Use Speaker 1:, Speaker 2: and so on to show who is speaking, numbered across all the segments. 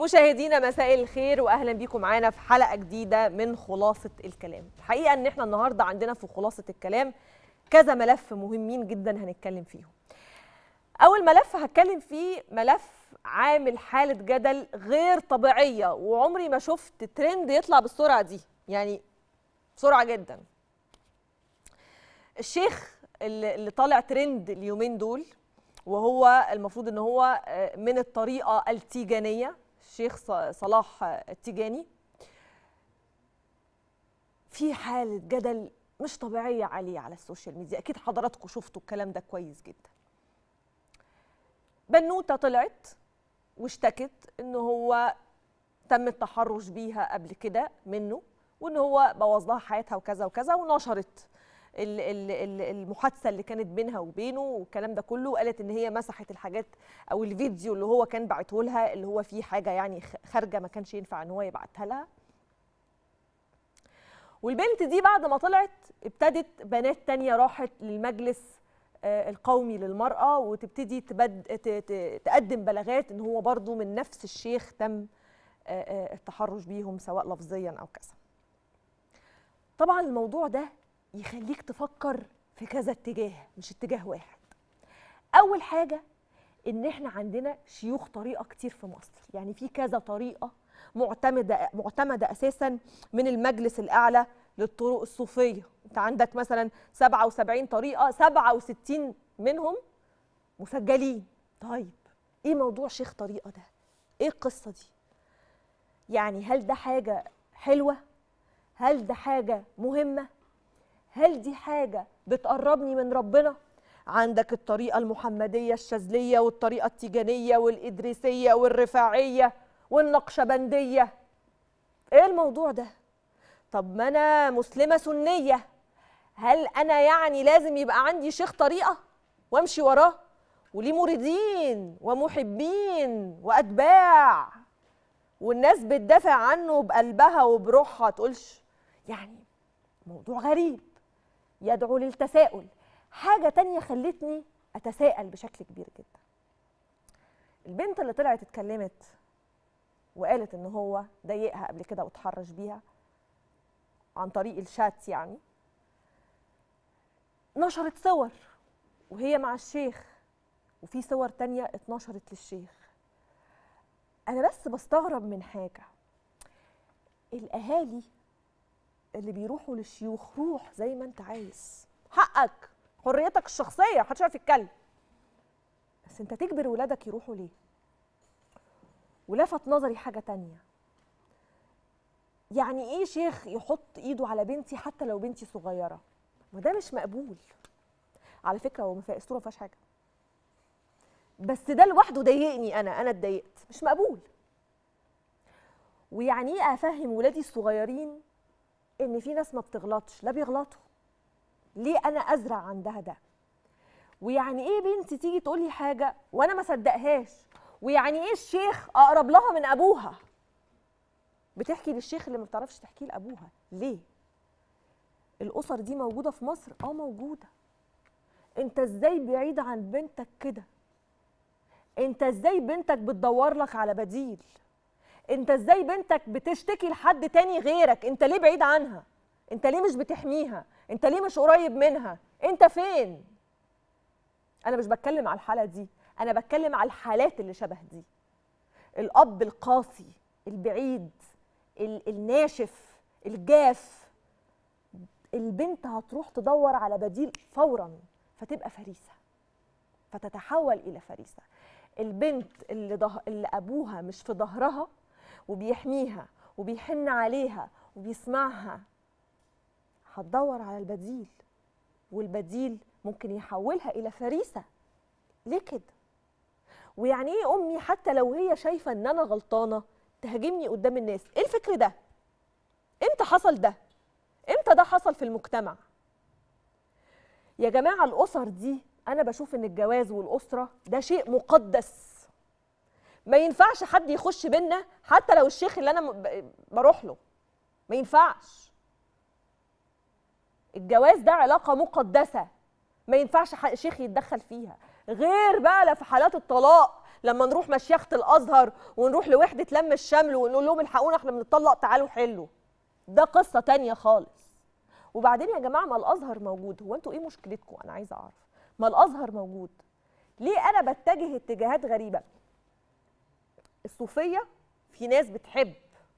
Speaker 1: مشاهدينا مساء الخير واهلا بيكم معانا في حلقه جديده من خلاصه الكلام الحقيقه ان احنا النهارده عندنا في خلاصه الكلام كذا ملف مهمين جدا هنتكلم فيهم اول ملف هتكلم فيه ملف عامل حاله جدل غير طبيعيه وعمري ما شفت ترند يطلع بالسرعه دي يعني بسرعه جدا الشيخ اللي اللي طالع ترند اليومين دول وهو المفروض ان هو من الطريقه التيجانيه الشيخ صلاح التيجاني في حاله جدل مش طبيعيه عليه على السوشيال ميديا اكيد حضراتكم شفتوا الكلام ده كويس جدا بنوته طلعت واشتكت ان هو تم التحرش بيها قبل كده منه وان هو بوظ لها حياتها وكذا وكذا ونشرت المحادثه اللي كانت بينها وبينه والكلام ده كله وقالت ان هي مسحت الحاجات او الفيديو اللي هو كان بعته لها اللي هو فيه حاجه يعني خارجه ما كانش ينفع ان هو يبعتها لها والبنت دي بعد ما طلعت ابتدت بنات تانية راحت للمجلس القومي للمرأة وتبتدي تبد... تقدم بلاغات ان هو برضو من نفس الشيخ تم التحرش بيهم سواء لفظيا او كذا طبعا الموضوع ده يخليك تفكر في كذا اتجاه مش اتجاه واحد اول حاجه ان احنا عندنا شيوخ طريقه كتير في مصر يعني في كذا طريقه معتمده معتمده اساسا من المجلس الاعلى للطرق الصوفيه انت عندك مثلا 77 طريقه 67 منهم مسجلين طيب ايه موضوع شيخ طريقه ده ايه القصه دي يعني هل ده حاجه حلوه هل ده حاجه مهمه هل دي حاجة بتقربني من ربنا؟ عندك الطريقة المحمدية الشاذلية والطريقة التيجانية والإدريسية والرفاعية والنقشبندية إيه الموضوع ده؟ طب ما أنا مسلمة سنية هل أنا يعني لازم يبقى عندي شيخ طريقة وأمشي وراه؟ وليه مريدين ومحبين وأتباع والناس بتدافع عنه بقلبها وبروحها تقولش يعني موضوع غريب يدعو للتساؤل حاجة تانية خلتني أتساءل بشكل كبير جدا البنت اللي طلعت اتكلمت وقالت إن هو ضايقها قبل كده واتحرش بيها عن طريق الشات يعني نشرت صور وهي مع الشيخ وفي صور تانية اتنشرت للشيخ أنا بس بستغرب من حاجة الأهالي اللي بيروحوا للشيوخ روح زي ما انت عايز حقك حريتك الشخصيه محدش يعرف يتكلم بس انت تجبر ولادك يروحوا ليه ولفت نظري حاجه تانية يعني ايه شيخ يحط ايده على بنتي حتى لو بنتي صغيره ما ده مش مقبول على فكره هو ما الصوره ما فيهاش حاجه بس ده لوحده ضايقني انا انا اتضايقت مش مقبول ويعني ايه افهم ولادي الصغيرين ان في ناس ما بتغلطش لا بيغلطوا ليه انا ازرع عندها ده ويعني ايه بنتي تيجي تقول لي حاجه وانا ما صدقهاش ويعني ايه الشيخ اقرب لها من ابوها بتحكي للشيخ اللي ما بتعرفش تحكي لابوها ليه الاسر دي موجوده في مصر اه موجوده انت ازاي بعيد عن بنتك كده انت ازاي بنتك بتدور لك على بديل انت ازاي بنتك بتشتكي لحد تاني غيرك انت ليه بعيد عنها انت ليه مش بتحميها انت ليه مش قريب منها انت فين انا مش بتكلم على الحاله دي انا بتكلم على الحالات اللي شبه دي الاب القاسي البعيد ال- الناشف الجاف البنت هتروح تدور على بديل فورا فتبقى فريسه فتتحول الى فريسه البنت اللي, ده... اللي ابوها مش في ظهرها وبيحميها وبيحن عليها وبيسمعها هتدور على البديل والبديل ممكن يحولها الى فريسه ليه كده ويعني ايه امي حتى لو هي شايفه ان انا غلطانه تهاجمني قدام الناس ايه الفكر ده امتى حصل ده امتى ده حصل في المجتمع يا جماعه الاسر دي انا بشوف ان الجواز والاسره ده شيء مقدس ما ينفعش حد يخش بينا حتى لو الشيخ اللي انا بروح له ما ينفعش الجواز ده علاقه مقدسه ما ينفعش شيخ يتدخل فيها غير بقى لا في حالات الطلاق لما نروح مشيخه الازهر ونروح لوحده لم الشمل ونقول لهم الحقونا احنا بنطلق تعالوا حلوا ده قصه تانية خالص وبعدين يا جماعه ما الازهر موجود هو انتوا ايه مشكلتكم انا عايزه اعرف ما الازهر موجود ليه انا بتجه اتجاهات غريبه الصوفيه في ناس بتحب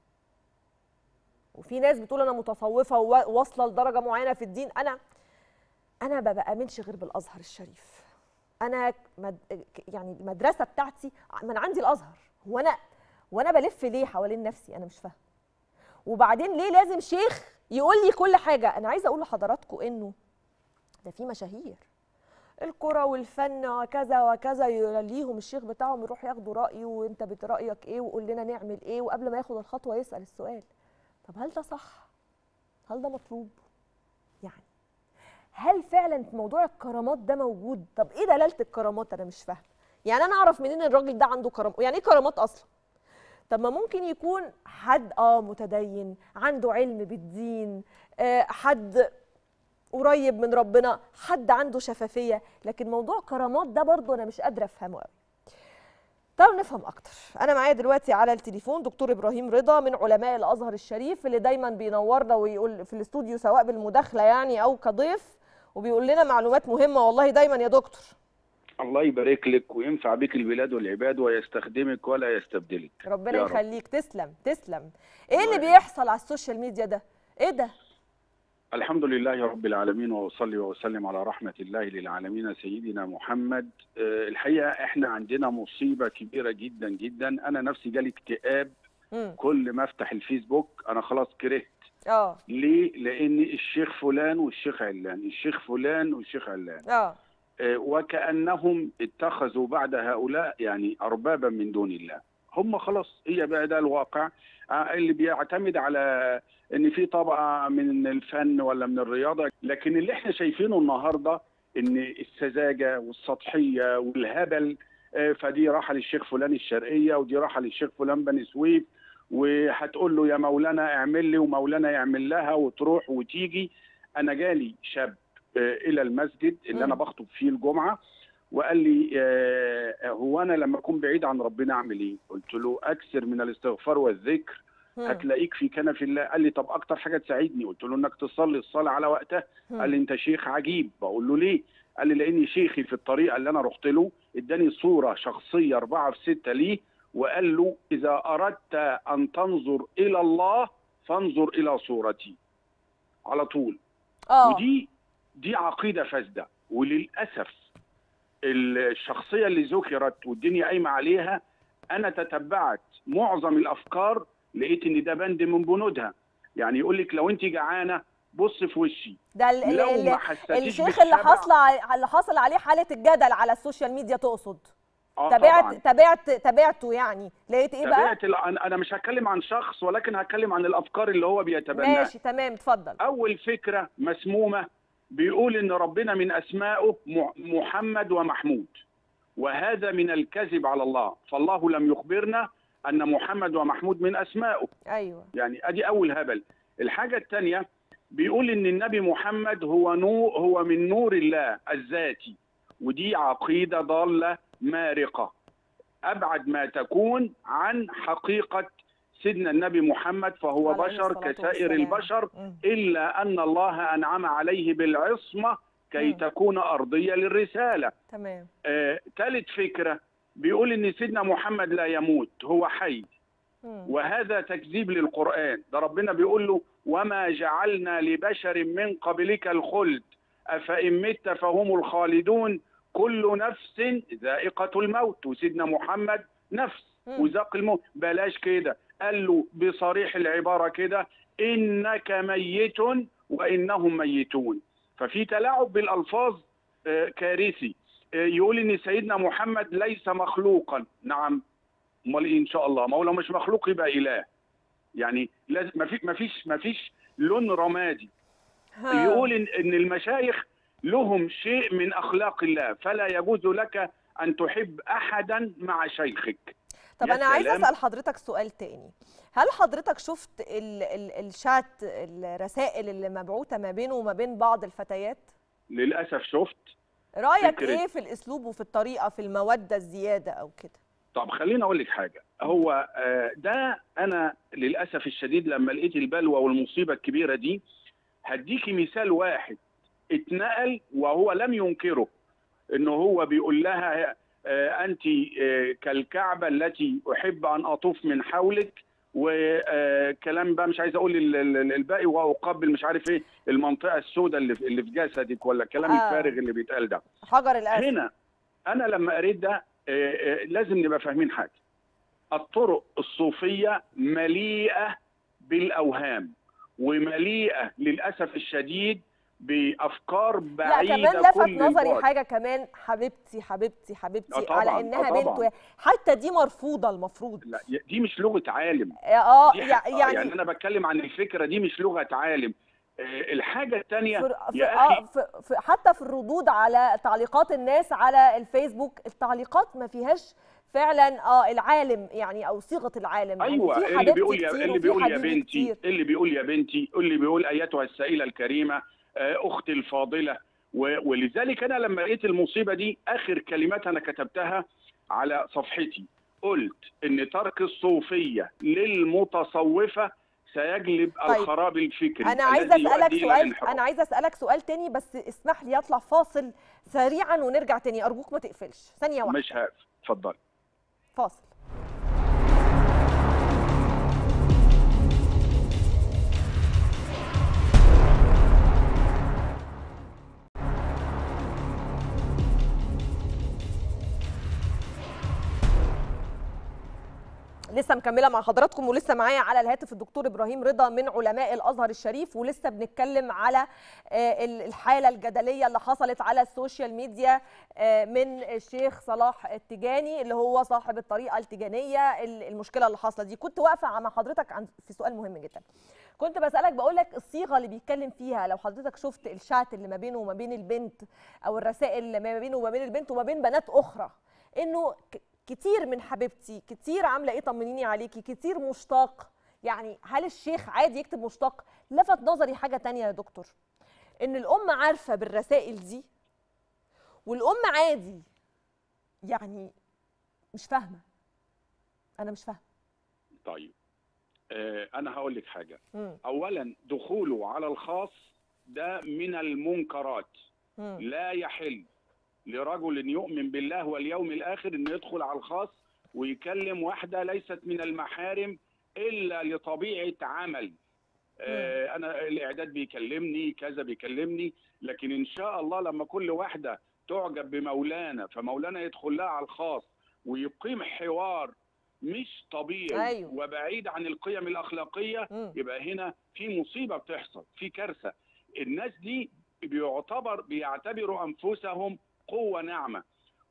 Speaker 1: وفي ناس بتقول انا متصوفه وواصله لدرجه معينه في الدين انا انا ما بامنش غير بالازهر الشريف انا مد... يعني المدرسه بتاعتي من عندي الازهر هو انا وانا بلف ليه حوالين نفسي انا مش فاهمه وبعدين ليه لازم شيخ يقول لي كل حاجه انا عايزه اقول لحضراتكم انه ده في مشاهير الكرة والفن وكذا وكذا يليهم الشيخ بتاعهم يروح ياخدوا رأيه وانت برأيك ايه وقول لنا نعمل ايه وقبل ما ياخد الخطوة يسأل السؤال طب هل ده صح؟ هل ده مطلوب؟ يعني هل فعلا موضوع الكرامات ده موجود؟ طب ايه دلالة الكرامات انا مش فاهمة يعني انا اعرف منين الراجل ده عنده كرامات يعني ايه كرامات اصلا؟ طب ما ممكن يكون حد اه متدين عنده علم بالدين آه حد قريب من ربنا حد عنده شفافيه لكن موضوع كرامات ده برضه انا مش قادره افهمه قوي تعالوا نفهم اكتر انا معايا دلوقتي على التليفون دكتور ابراهيم رضا من علماء الازهر الشريف اللي دايما بينورنا ويقول في الاستوديو سواء بالمداخله يعني او كضيف وبيقول لنا معلومات مهمه والله دايما يا دكتور
Speaker 2: الله يبارك لك وينفع بك البلاد والعباد ويستخدمك ولا يستبدلك
Speaker 1: ربنا يخليك تسلم تسلم ايه اللي بيحصل على السوشيال ميديا ده ايه ده
Speaker 2: الحمد لله رب العالمين واصلي واسلم على رحمه الله للعالمين سيدنا محمد الحقيقه احنا عندنا مصيبه كبيره جدا جدا انا نفسي جالي اكتئاب كل ما افتح الفيسبوك انا خلاص كرهت
Speaker 1: اه
Speaker 2: ليه لان الشيخ فلان والشيخ علان الشيخ فلان والشيخ علان
Speaker 1: اه
Speaker 2: وكانهم اتخذوا بعد هؤلاء يعني اربابا من دون الله هم خلاص هي بقى ده الواقع اللي بيعتمد على ان في طبقه من الفن ولا من الرياضه لكن اللي احنا شايفينه النهارده ان السذاجه والسطحيه والهبل فدي راحه للشيخ فلان الشرقيه ودي راحه للشيخ فلان بني سويف وهتقول له يا مولانا اعمل لي ومولانا يعمل لها وتروح وتيجي انا جالي شاب الى المسجد اللي انا بخطب فيه الجمعه وقال لي هو انا لما اكون بعيد عن ربنا اعمل ايه؟ قلت له اكثر من الاستغفار والذكر هتلاقيك في كنف الله قال لي طب اكتر حاجه تساعدني قلت له انك تصلي الصلاه على وقتها قال لي انت شيخ عجيب بقول له ليه قال لي لاني شيخي في الطريقه اللي انا رحت له اداني صوره شخصيه أربعة في ستة ليه وقال له اذا اردت ان تنظر الى الله فانظر الى صورتي على طول
Speaker 1: اه
Speaker 2: ودي دي عقيده فاسده وللاسف الشخصيه اللي ذكرت والدنيا قايمه عليها انا تتبعت معظم الافكار لقيت ان ده بند من بنودها يعني يقول لك لو انت جعانه بص في وشي
Speaker 1: ده ال-
Speaker 2: لو
Speaker 1: ال-
Speaker 2: ما
Speaker 1: ال-
Speaker 2: حسيتيش
Speaker 1: الشيخ اللي
Speaker 2: بالشبع-
Speaker 1: حصل ع- اللي حصل عليه حاله الجدل على السوشيال ميديا تقصد
Speaker 2: آه
Speaker 1: تابعت
Speaker 2: طبعاً.
Speaker 1: تابعت تابعته يعني لقيت ايه بقى
Speaker 2: تابعت ال- انا أنا مش هتكلم عن شخص ولكن هتكلم عن الافكار اللي هو بيتبناها
Speaker 1: ماشي تمام اتفضل
Speaker 2: اول فكره مسمومه بيقول ان ربنا من اسمائه م- محمد ومحمود وهذا من الكذب على الله فالله لم يخبرنا ان محمد ومحمود من اسمائه
Speaker 1: ايوه
Speaker 2: يعني ادي اول هبل الحاجه الثانيه بيقول ان النبي محمد هو نور هو من نور الله الذاتي ودي عقيده ضاله مارقه ابعد ما تكون عن حقيقه سيدنا النبي محمد فهو
Speaker 1: عليه
Speaker 2: بشر
Speaker 1: الصلاة
Speaker 2: كسائر
Speaker 1: والسلام.
Speaker 2: البشر
Speaker 1: مم.
Speaker 2: الا ان الله انعم عليه بالعصمه كي
Speaker 1: مم.
Speaker 2: تكون ارضيه للرساله
Speaker 1: تمام
Speaker 2: ثالث فكره بيقول ان سيدنا محمد لا يموت هو حي
Speaker 1: مم.
Speaker 2: وهذا تكذيب للقرآن ده ربنا بيقول له وما جعلنا لبشر من قبلك الخلد أفإن مت فهم الخالدون كل نفس ذائقة الموت وسيدنا محمد نفس
Speaker 1: مم.
Speaker 2: وذاق الموت بلاش كده قال له بصريح العبارة كده إنك ميت وإنهم ميتون ففي تلاعب بالألفاظ آه، كارثي آه، يقول إن سيدنا محمد ليس مخلوقا نعم امال ايه ان شاء الله ما هو لو مش مخلوق يبقى اله يعني لازم ما في ما فيش ما فيش لون رمادي
Speaker 1: ها.
Speaker 2: يقول ان ان المشايخ لهم شيء من اخلاق الله فلا يجوز لك ان تحب احدا مع شيخك
Speaker 1: طب
Speaker 2: يا
Speaker 1: انا عايزه
Speaker 2: سلام.
Speaker 1: اسال حضرتك سؤال تاني هل حضرتك شفت ال ال الشات الرسائل اللي مبعوثه ما بينه وما بين بعض الفتيات
Speaker 2: للاسف شفت
Speaker 1: رايك
Speaker 2: فكرة.
Speaker 1: ايه في الاسلوب وفي الطريقه في الموده الزياده او كده
Speaker 2: طب خليني اقول لك حاجه هو آه، ده انا للاسف الشديد لما لقيت البلوى والمصيبه الكبيره دي هديكي مثال واحد اتنقل وهو لم ينكره انه هو بيقول لها آه، انت آه، كالكعبه التي احب ان اطوف من حولك وكلام بقى مش عايز اقول ال- ال- الباقي واقبل مش عارف ايه المنطقه السوداء اللي في اللي في جسدك ولا الكلام
Speaker 1: آه.
Speaker 2: الفارغ اللي بيتقال ده
Speaker 1: حجر الاسد
Speaker 2: هنا انا لما قريت ده آه، آه، لازم نبقى فاهمين حاجه الطرق الصوفيه مليئه بالاوهام ومليئه للاسف الشديد بافكار
Speaker 1: لا
Speaker 2: بعيده
Speaker 1: كمان لفت
Speaker 2: كل
Speaker 1: نظري
Speaker 2: البعد.
Speaker 1: حاجه كمان حبيبتي حبيبتي حبيبتي
Speaker 2: آه طبعاً،
Speaker 1: على انها
Speaker 2: آه
Speaker 1: بنت
Speaker 2: طبعاً.
Speaker 1: و- حتى دي مرفوضه المفروض
Speaker 2: لا دي مش لغه عالم
Speaker 1: اه
Speaker 2: دي
Speaker 1: يع-
Speaker 2: ح- آه،
Speaker 1: يعني
Speaker 2: يعني انا بتكلم عن الفكره دي مش لغه عالم آه، الحاجه الثانيه
Speaker 1: في في
Speaker 2: يا
Speaker 1: آه
Speaker 2: اخي
Speaker 1: في في حتى في الردود على تعليقات الناس على الفيسبوك التعليقات ما فيهاش فعلا اه العالم يعني او صيغه العالم
Speaker 2: ايوه
Speaker 1: يعني في
Speaker 2: اللي
Speaker 1: حبيبتي
Speaker 2: بيقول يا
Speaker 1: كتير
Speaker 2: اللي
Speaker 1: وفي
Speaker 2: بيقول يا
Speaker 1: حبيبي
Speaker 2: بنتي
Speaker 1: كتير.
Speaker 2: اللي بيقول يا بنتي اللي بيقول ايتها السائله الكريمه آه، اختي الفاضله و- ولذلك انا لما لقيت المصيبه دي اخر كلمات انا كتبتها على صفحتي قلت ان ترك الصوفيه للمتصوفه سيجلب
Speaker 1: طيب.
Speaker 2: الخراب الفكري
Speaker 1: انا عايزه
Speaker 2: الذي
Speaker 1: اسالك
Speaker 2: يؤدي إلى
Speaker 1: سؤال
Speaker 2: الانحراف.
Speaker 1: انا عايزه اسالك سؤال تاني بس اسمح لي اطلع فاصل سريعا ونرجع تاني ارجوك ما تقفلش ثانيه واحده
Speaker 2: مش هقف اتفضل
Speaker 1: فاصل لسه مكمله مع حضراتكم ولسه معايا على الهاتف الدكتور ابراهيم رضا من علماء الازهر الشريف ولسه بنتكلم على آه، ال- الحاله الجدليه اللي حصلت على السوشيال ميديا آه، من الشيخ صلاح التجاني اللي هو صاحب الطريقه التجانيه ال- المشكله اللي حاصله دي كنت واقفه مع حضرتك عن في سؤال مهم جدا كنت بسالك بقول لك الصيغه اللي بيتكلم فيها لو حضرتك شفت الشات اللي ما بينه وما بين البنت او الرسائل اللي ما بينه وما بين البنت وما بين بنات اخرى انه ك- كتير من حبيبتي كتير عامله ايه طمنيني عليكي كتير مشتاق يعني هل الشيخ عادي يكتب مشتاق لفت نظري حاجه تانية يا دكتور ان الام عارفه بالرسائل دي والام عادي يعني مش فاهمه انا مش فاهمه
Speaker 2: طيب آه، انا هقول لك حاجه
Speaker 1: مم.
Speaker 2: اولا دخوله على الخاص ده من المنكرات
Speaker 1: مم.
Speaker 2: لا يحل لرجل يؤمن بالله واليوم الاخر انه يدخل على الخاص ويكلم واحده ليست من المحارم الا لطبيعه عمل آه انا الاعداد بيكلمني كذا بيكلمني لكن ان شاء الله لما كل واحده تعجب بمولانا فمولانا يدخل لها على الخاص ويقيم حوار مش طبيعي
Speaker 1: أيوه.
Speaker 2: وبعيد عن القيم الاخلاقيه
Speaker 1: مم.
Speaker 2: يبقى هنا في مصيبه بتحصل في كارثه الناس دي بيعتبر بيعتبروا انفسهم قوه ناعمه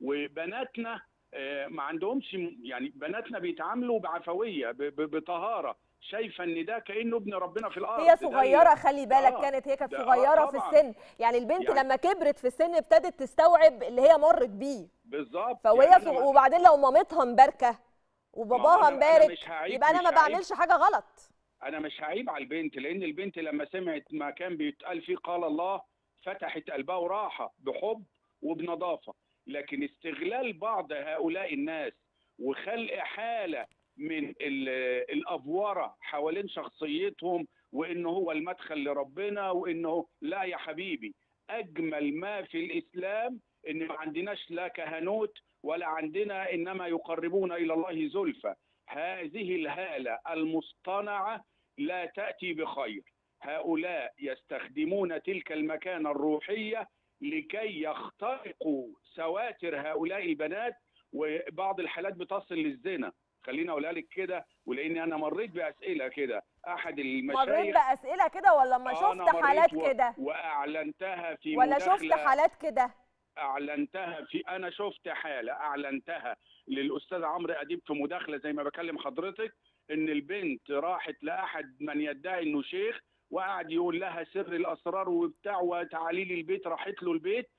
Speaker 2: وبناتنا آه، ما عندهمش يعني بناتنا بيتعاملوا بعفويه ب- ب- بطهاره شايفه ان ده كانه ابن ربنا في الارض
Speaker 1: هي
Speaker 2: ده
Speaker 1: صغيره خلي بالك
Speaker 2: آه،
Speaker 1: كانت هي كانت
Speaker 2: ده- آه،
Speaker 1: صغيره في
Speaker 2: طبعاً.
Speaker 1: السن يعني البنت
Speaker 2: يعني-
Speaker 1: لما كبرت في السن ابتدت تستوعب اللي هي مرت بيه
Speaker 2: بالظبط
Speaker 1: فوهي
Speaker 2: يعني
Speaker 1: صغ...
Speaker 2: أنا-
Speaker 1: وبعدين لو مامتها مباركه
Speaker 2: ما
Speaker 1: وباباها
Speaker 2: هو أنا- أنا
Speaker 1: مبارك
Speaker 2: مش هعيب-
Speaker 1: يبقى انا
Speaker 2: مش
Speaker 1: ما
Speaker 2: هعيب.
Speaker 1: بعملش حاجه غلط
Speaker 2: انا مش هعيب على البنت لان البنت لما سمعت ما كان بيتقال فيه قال الله فتحت قلبها وراحه بحب وبنظافه لكن استغلال بعض هؤلاء الناس وخلق حاله من ال- الافوره حوالين شخصيتهم وان هو المدخل لربنا وانه لا يا حبيبي اجمل ما في الاسلام ان ما عندناش لا كهنوت ولا عندنا انما يقربون الى الله زلفى هذه الهاله المصطنعه لا تاتي بخير هؤلاء يستخدمون تلك المكانه الروحيه لكي يخترقوا سواتر هؤلاء البنات وبعض الحالات بتصل للزنا خليني اقولها لك كده ولاني انا مريت باسئله كده احد
Speaker 1: مريت
Speaker 2: المشايخ
Speaker 1: باسئله كده ولا ما
Speaker 2: آه، أنا
Speaker 1: شفت
Speaker 2: مريت
Speaker 1: حالات
Speaker 2: و-
Speaker 1: كده
Speaker 2: واعلنتها في
Speaker 1: ولا شفت
Speaker 2: مداخلة
Speaker 1: حالات كده
Speaker 2: اعلنتها في انا شفت حاله اعلنتها للاستاذ عمرو اديب في مداخله زي ما بكلم حضرتك ان البنت راحت لاحد من يدعي انه شيخ وقعد يقول لها سر الاسرار وبتاع وتعاليل البيت راحت له البيت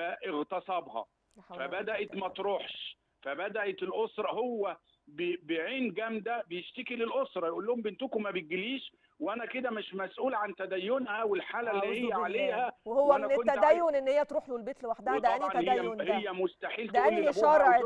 Speaker 2: فاغتصبها
Speaker 1: لا حول ولا
Speaker 2: فبدات
Speaker 1: قوة
Speaker 2: ما تروحش فبدات الاسره هو ب- بعين جامده بيشتكي للاسره يقول لهم بنتكم ما بتجيليش وانا كده مش مسؤول عن تدينها والحاله
Speaker 1: أعوذ
Speaker 2: اللي هي
Speaker 1: بالله.
Speaker 2: عليها
Speaker 1: وهو
Speaker 2: وأنا
Speaker 1: من
Speaker 2: كنت
Speaker 1: التدين ان هي تروح له البيت لوحدها ده انهي
Speaker 2: وطبعا
Speaker 1: تدين
Speaker 2: هي
Speaker 1: ده
Speaker 2: هي مستحيل
Speaker 1: ده
Speaker 2: تقول
Speaker 1: انهي
Speaker 2: لابوها
Speaker 1: شرع
Speaker 2: أو زوجها.
Speaker 1: ده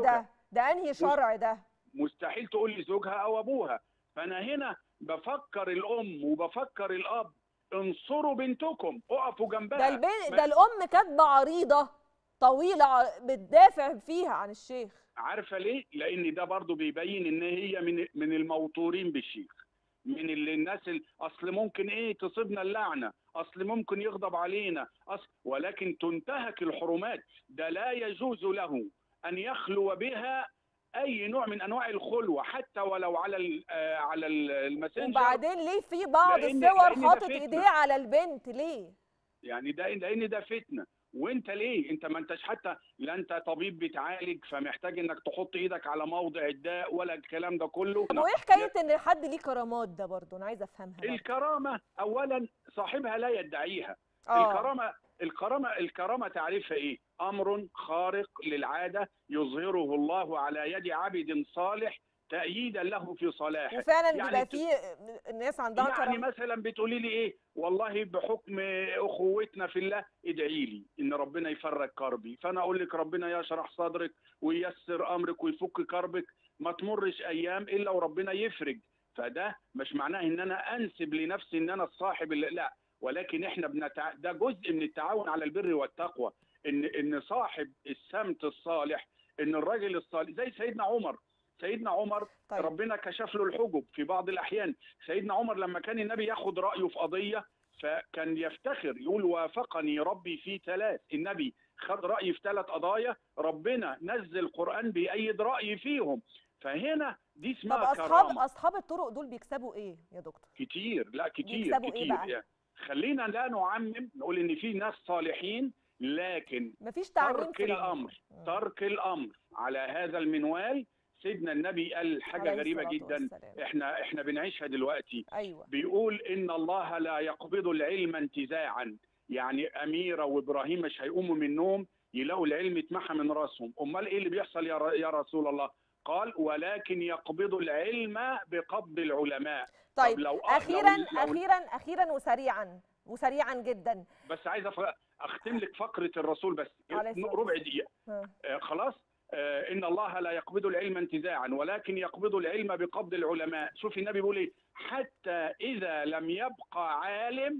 Speaker 1: ده انهي شرع ده
Speaker 2: مستحيل تقول لي زوجها او ابوها فانا هنا بفكر الام وبفكر الاب انصروا بنتكم اقفوا جنبها
Speaker 1: ده البين
Speaker 2: ما-
Speaker 1: ده الام كاتبه عريضه طويله ع- بتدافع فيها عن الشيخ
Speaker 2: عارفه ليه؟ لان ده برضو بيبين ان هي من من الموتورين بالشيخ من اللي الناس ال- اصل ممكن ايه تصيبنا اللعنه اصل ممكن يغضب علينا أصل ولكن تنتهك الحرمات ده لا يجوز له ان يخلو بها اي نوع من انواع الخلوه حتى ولو على ال- آه، على ال- الماسنجر
Speaker 1: وبعدين ليه في بعض
Speaker 2: لأن-
Speaker 1: الصور
Speaker 2: لأن ده
Speaker 1: حاطط
Speaker 2: فتنة.
Speaker 1: ايديه على البنت ليه
Speaker 2: يعني ده لان ده فتنه وانت ليه انت ما انتش حتى لا انت طبيب بتعالج فمحتاج انك تحط ايدك على موضع الداء ولا الكلام ده كله
Speaker 1: طب وايه حكايه ان حد ليه كرامات ده برضه انا عايزه افهمها برضه.
Speaker 2: الكرامه اولا صاحبها لا يدعيها
Speaker 1: اه
Speaker 2: الكرامه الكرامه الكرامه تعريفها ايه امر خارق للعاده يظهره الله على يد عبد صالح تأييدا له في صلاحه
Speaker 1: وفعلا
Speaker 2: يعني
Speaker 1: بيبقى
Speaker 2: ت-
Speaker 1: في الناس عندها
Speaker 2: يعني
Speaker 1: كرامات
Speaker 2: مثلا بتقولي لي ايه والله بحكم اخوتنا في الله ادعي لي ان ربنا يفرج كربي فانا اقول لك ربنا يشرح صدرك وييسر امرك ويفك كربك ما تمرش ايام الا وربنا يفرج فده مش معناه ان انا انسب لنفسي ان انا الصاحب اللي لا ولكن احنا بنتع... ده جزء من التعاون على البر والتقوى ان ان صاحب السمت الصالح ان الراجل الصالح زي سيدنا عمر سيدنا عمر
Speaker 1: طيب
Speaker 2: ربنا كشف له الحجب في بعض الاحيان سيدنا عمر لما كان النبي ياخد رايه في قضيه فكان يفتخر يقول وافقني ربي في ثلاث النبي خد رايي في ثلاث قضايا ربنا نزل قران بيأيد رايي فيهم فهنا دي
Speaker 1: طب
Speaker 2: اسمها
Speaker 1: اصحاب
Speaker 2: كرامه
Speaker 1: اصحاب الطرق دول بيكسبوا ايه يا دكتور
Speaker 2: كتير لا كتير
Speaker 1: بيكسبوا إيه
Speaker 2: كتير
Speaker 1: بقى؟
Speaker 2: يعني خلينا لا نعمم نقول ان في ناس صالحين لكن
Speaker 1: مفيش تعميم
Speaker 2: ترك
Speaker 1: في العمر.
Speaker 2: الامر
Speaker 1: مم.
Speaker 2: ترك الامر على هذا المنوال سيدنا النبي قال حاجه
Speaker 1: عليه
Speaker 2: غريبه
Speaker 1: الصلاة
Speaker 2: جدا
Speaker 1: والسلام.
Speaker 2: احنا احنا بنعيشها دلوقتي
Speaker 1: ايوه
Speaker 2: بيقول ان الله لا يقبض العلم انتزاعا يعني اميره وابراهيم مش هيقوموا من النوم يلاقوا العلم اتمحى من راسهم امال ايه اللي بيحصل يا ر- يا رسول الله قال ولكن يقبض العلم بقبض العلماء
Speaker 1: طيب
Speaker 2: طب لو-
Speaker 1: اخيرا
Speaker 2: لو- لو-
Speaker 1: اخيرا اخيرا وسريعا وسريعا جدا
Speaker 2: بس عايز أف- اختم لك فقره الرسول بس
Speaker 1: عليه الصلاة
Speaker 2: ربع
Speaker 1: والسلام.
Speaker 2: دقيقه
Speaker 1: ها.
Speaker 2: آه، خلاص آه، ان الله لا يقبض العلم انتزاعا ولكن يقبض العلم بقبض العلماء شوف النبي بيقول ايه حتى اذا لم يبقى عالم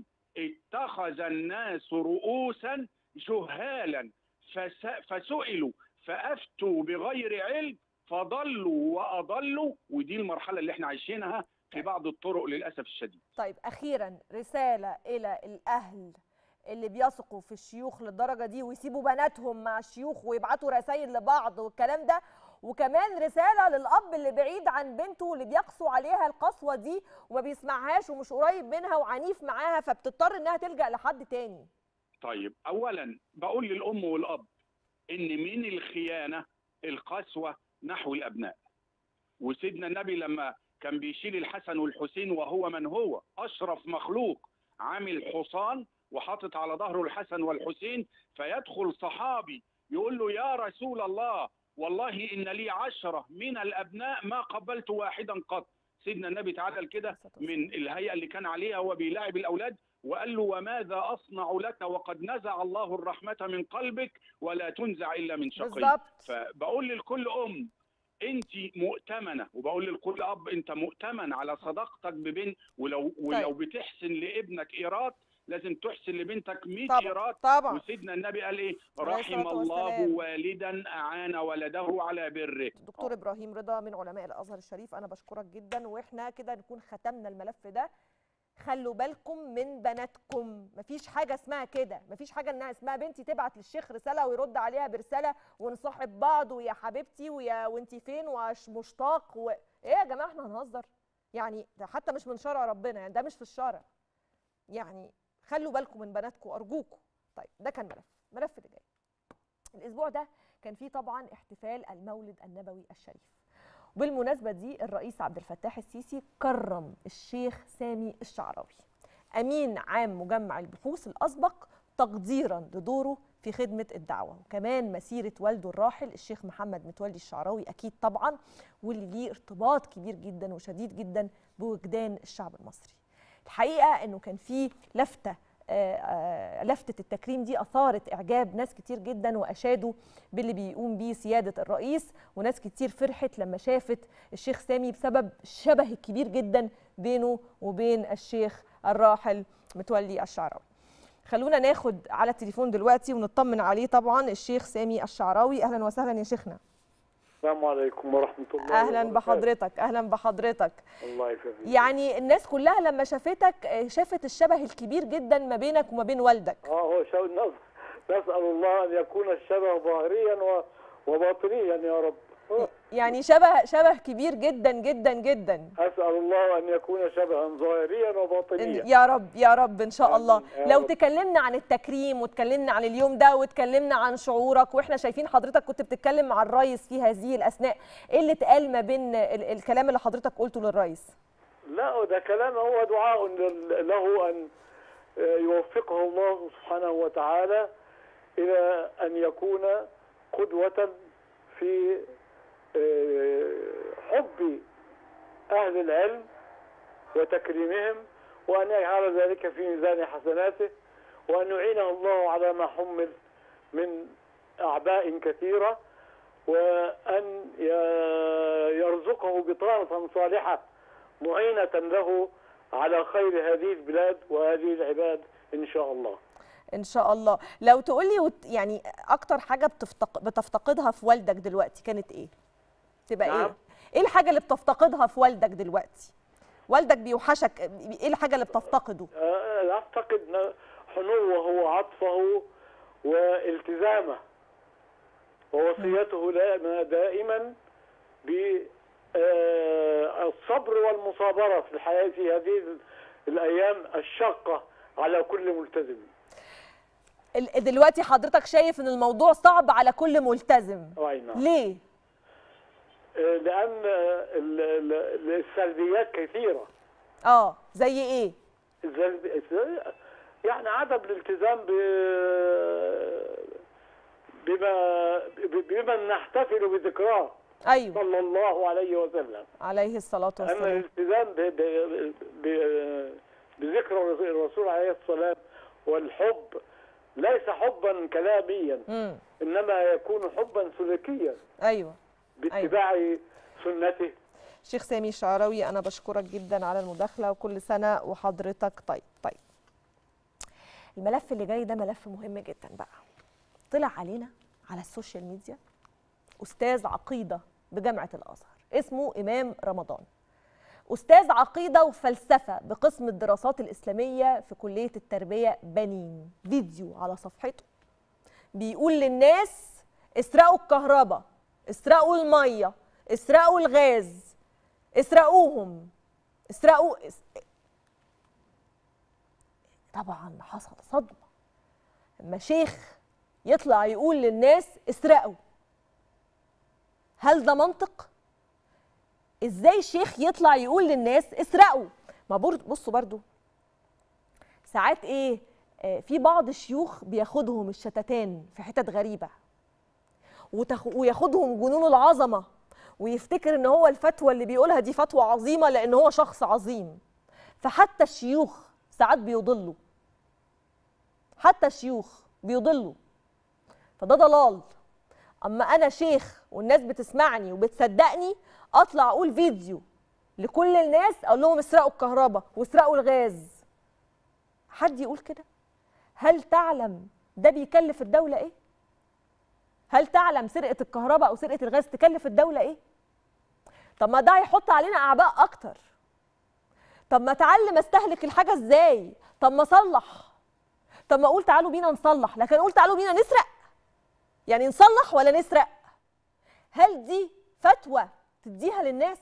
Speaker 2: اتخذ الناس رؤوسا جهالا فس- فسئلوا فافتوا بغير علم فضلوا واضلوا ودي المرحله اللي احنا عايشينها في بعض الطرق للاسف الشديد
Speaker 1: طيب اخيرا رساله الى الاهل اللي بيثقوا في الشيوخ للدرجه دي ويسيبوا بناتهم مع الشيوخ ويبعتوا رسائل لبعض والكلام ده وكمان رساله للاب اللي بعيد عن بنته واللي بيقسو عليها القسوه دي وما بيسمعهاش ومش قريب منها وعنيف معاها فبتضطر انها تلجا لحد تاني
Speaker 2: طيب اولا بقول للام والاب ان من الخيانه القسوه نحو الابناء وسيدنا النبي لما كان بيشيل الحسن والحسين وهو من هو اشرف مخلوق عامل حصان وحاطط على ظهره الحسن والحسين فيدخل صحابي يقول له يا رسول الله والله ان لي عشره من الابناء ما قبلت واحدا قط سيدنا النبي تعالى كده من الهيئه اللي كان عليها وهو بيلاعب الاولاد وقال له وماذا اصنع لك وقد نزع الله الرحمه من قلبك ولا تنزع الا من شقي
Speaker 1: بالظبط
Speaker 2: فبقول لكل ام انت مؤتمنه وبقول لكل اب انت مؤتمن على صداقتك ببنت ولو ولو بتحسن لابنك ايراد لازم تحسن لبنتك 100
Speaker 1: طبعا
Speaker 2: ايراد
Speaker 1: طبعا
Speaker 2: وسيدنا النبي قال ايه
Speaker 1: عليه
Speaker 2: رحم
Speaker 1: الصلاة
Speaker 2: الله
Speaker 1: والسلام.
Speaker 2: والدا اعان ولده على بره
Speaker 1: دكتور ابراهيم رضا من علماء الازهر الشريف انا بشكرك جدا واحنا كده نكون ختمنا الملف ده خلوا بالكم من بناتكم مفيش حاجه اسمها كده مفيش حاجه انها اسمها بنتي تبعت للشيخ رساله ويرد عليها برساله ونصاحب بعض ويا حبيبتي ويا وانتي فين ومش مشتاق و... ايه يا جماعه احنا هنهزر يعني ده حتى مش من شرع ربنا يعني ده مش في الشرع يعني خلوا بالكم من بناتكم ارجوكم طيب ده كان ملف ملف اللي جاي الاسبوع ده كان فيه طبعا احتفال المولد النبوي الشريف وبالمناسبه دي الرئيس عبد الفتاح السيسي كرم الشيخ سامي الشعراوي امين عام مجمع البحوث الاسبق تقديرا لدوره في خدمه الدعوه وكمان مسيره والده الراحل الشيخ محمد متولي الشعراوي اكيد طبعا واللي ليه ارتباط كبير جدا وشديد جدا بوجدان الشعب المصري الحقيقه انه كان في لفته آه، آه، لفتة التكريم دي أثارت إعجاب ناس كتير جدا وأشادوا باللي بيقوم بيه سيادة الرئيس وناس كتير فرحت لما شافت الشيخ سامي بسبب الشبه الكبير جدا بينه وبين الشيخ الراحل متولي الشعراوي خلونا ناخد على التليفون دلوقتي ونطمن عليه طبعا الشيخ سامي الشعراوي أهلا وسهلا يا شيخنا
Speaker 3: السلام عليكم ورحمة الله
Speaker 1: أهلا
Speaker 3: وبركاته.
Speaker 1: بحضرتك أهلا بحضرتك
Speaker 3: الله يسلمك
Speaker 1: يعني الناس كلها لما شافتك آه، شافت الشبه الكبير جدا ما بينك وما بين والدك
Speaker 3: اه هو شو نس- نسأل الله أن يكون الشبه ظاهريا و- وباطنيا يا رب آه،
Speaker 1: يعني شبه شبه كبير جدا جدا جدا
Speaker 3: أسأل الله أن يكون شبها ظاهريا وباطنيا
Speaker 1: يا رب يا رب ان شاء
Speaker 3: آمين،
Speaker 1: الله
Speaker 3: يا
Speaker 1: لو
Speaker 3: رب.
Speaker 1: تكلمنا عن التكريم وتكلمنا عن اليوم ده وتكلمنا عن شعورك واحنا شايفين حضرتك كنت بتتكلم مع الرئيس في هذه الاثناء ايه اللي اتقال ما بين ال- الكلام اللي حضرتك قلته للرئيس
Speaker 3: لا ده كلام هو دعاء لل- له أن آه، يوفقه الله سبحانه وتعالى إلى أن يكون قدوة في آه، حب أهل العلم وتكريمهم وأن يجعل ذلك في ميزان حسناته وأن يعينه الله على ما حمل من أعباء كثيرة وأن ي- يرزقه بطانة صالحة معينة له على خير هذه البلاد وهذه العباد إن شاء الله
Speaker 1: ان شاء الله لو تقولي وت- يعني اكتر حاجه بتفتق... بتفتقدها في والدك دلوقتي كانت ايه تبقى
Speaker 3: نعم.
Speaker 1: ايه ايه الحاجه اللي بتفتقدها في والدك دلوقتي والدك بيوحشك ايه الحاجه اللي بتفتقده
Speaker 3: آه، أعتقد ن- حنوه وعطفه والتزامه ووصيته لنا دائما بالصبر والمصابرة في الحياة في هذه ال- الأيام الشاقة على كل ملتزم
Speaker 1: ال- دلوقتي حضرتك شايف ان الموضوع صعب على كل ملتزم
Speaker 3: أي نعم.
Speaker 1: ليه
Speaker 3: آه، لأن ال- ال- السلبيات كثيرة
Speaker 1: اه زي ايه
Speaker 3: السلب- يعني عدم الالتزام ب بما بما نحتفل بذكراه
Speaker 1: ايوه
Speaker 3: صلى الله عليه وسلم
Speaker 1: عليه الصلاه
Speaker 3: أما
Speaker 1: والسلام
Speaker 3: الالتزام ب... ب... ب... بذكر الرسول عليه الصلاة والحب ليس حبا كلاميا
Speaker 1: امم
Speaker 3: إنما يكون حبا سلوكيا
Speaker 1: ايوه
Speaker 3: باتباع سنته
Speaker 1: شيخ سامي الشعراوي انا بشكرك جدا على المداخله وكل سنه وحضرتك طيب طيب الملف اللي جاي ده ملف مهم جدا بقى طلع علينا على السوشيال ميديا استاذ عقيده بجامعه الازهر اسمه امام رمضان استاذ عقيده وفلسفه بقسم الدراسات الاسلاميه في كليه التربيه بنين فيديو على صفحته بيقول للناس اسرقوا الكهرباء اسرقوا الميه اسرقوا الغاز اسرقوهم اسرقوا اس... طبعا حصل صدمه لما شيخ يطلع يقول للناس اسرقوا هل ده منطق ازاي شيخ يطلع يقول للناس اسرقوا ما برضو بصوا برضو ساعات ايه آه في بعض الشيوخ بياخدهم الشتتان في حتت غريبه وتخ... وياخدهم جنون العظمه ويفتكر ان هو الفتوى اللي بيقولها دي فتوى عظيمه لان هو شخص عظيم فحتى الشيوخ ساعات بيضلوا حتى الشيوخ بيضلوا فده ضلال اما انا شيخ والناس بتسمعني وبتصدقني اطلع اقول فيديو لكل الناس اقول لهم اسرقوا الكهرباء واسرقوا الغاز حد يقول كده هل تعلم ده بيكلف الدوله ايه هل تعلم سرقه الكهرباء او سرقه الغاز تكلف الدوله ايه طب ما ده هيحط علينا اعباء اكتر طب ما اتعلم استهلك الحاجه ازاي طب ما اصلح طب ما اقول تعالوا بينا نصلح لكن اقول تعالوا بينا نسرق يعني نصلح ولا نسرق هل دي فتوى تديها للناس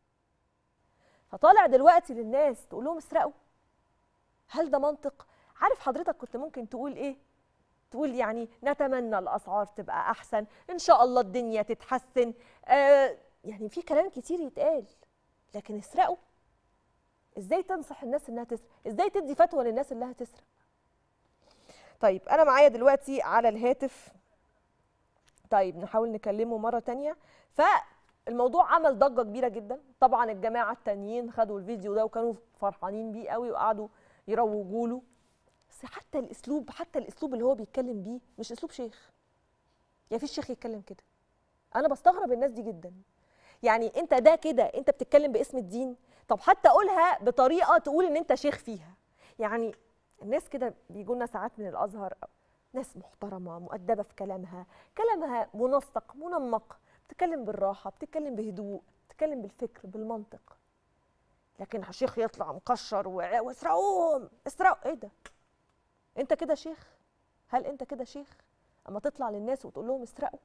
Speaker 1: فطالع دلوقتي للناس تقول لهم اسرقوا هل ده منطق عارف حضرتك كنت ممكن تقول ايه تقول يعني نتمنى الاسعار تبقى احسن ان شاء الله الدنيا تتحسن آه يعني في كلام كتير يتقال لكن اسرقوا ازاي تنصح الناس انها تسرق ازاي تدي فتوى للناس انها تسرق طيب انا معايا دلوقتي على الهاتف طيب نحاول نكلمه مره تانية فالموضوع عمل ضجه كبيره جدا طبعا الجماعه التانيين خدوا الفيديو ده وكانوا فرحانين بيه قوي وقعدوا يروجوا له بس حتى الاسلوب حتى الاسلوب اللي هو بيتكلم بيه مش اسلوب شيخ يعني في شيخ يتكلم كده انا بستغرب الناس دي جدا يعني انت ده كده انت بتتكلم باسم الدين طب حتى قولها بطريقه تقول ان انت شيخ فيها يعني الناس كده بيجوا لنا ساعات من الازهر ناس محترمه مؤدبه في كلامها كلامها منسق منمق بتتكلم بالراحه بتتكلم بهدوء بتتكلم بالفكر بالمنطق لكن شيخ يطلع مكشر و- واسرقوهم اسرقوا ايه ده انت كده شيخ هل انت كده شيخ اما تطلع للناس وتقول لهم اسرقوا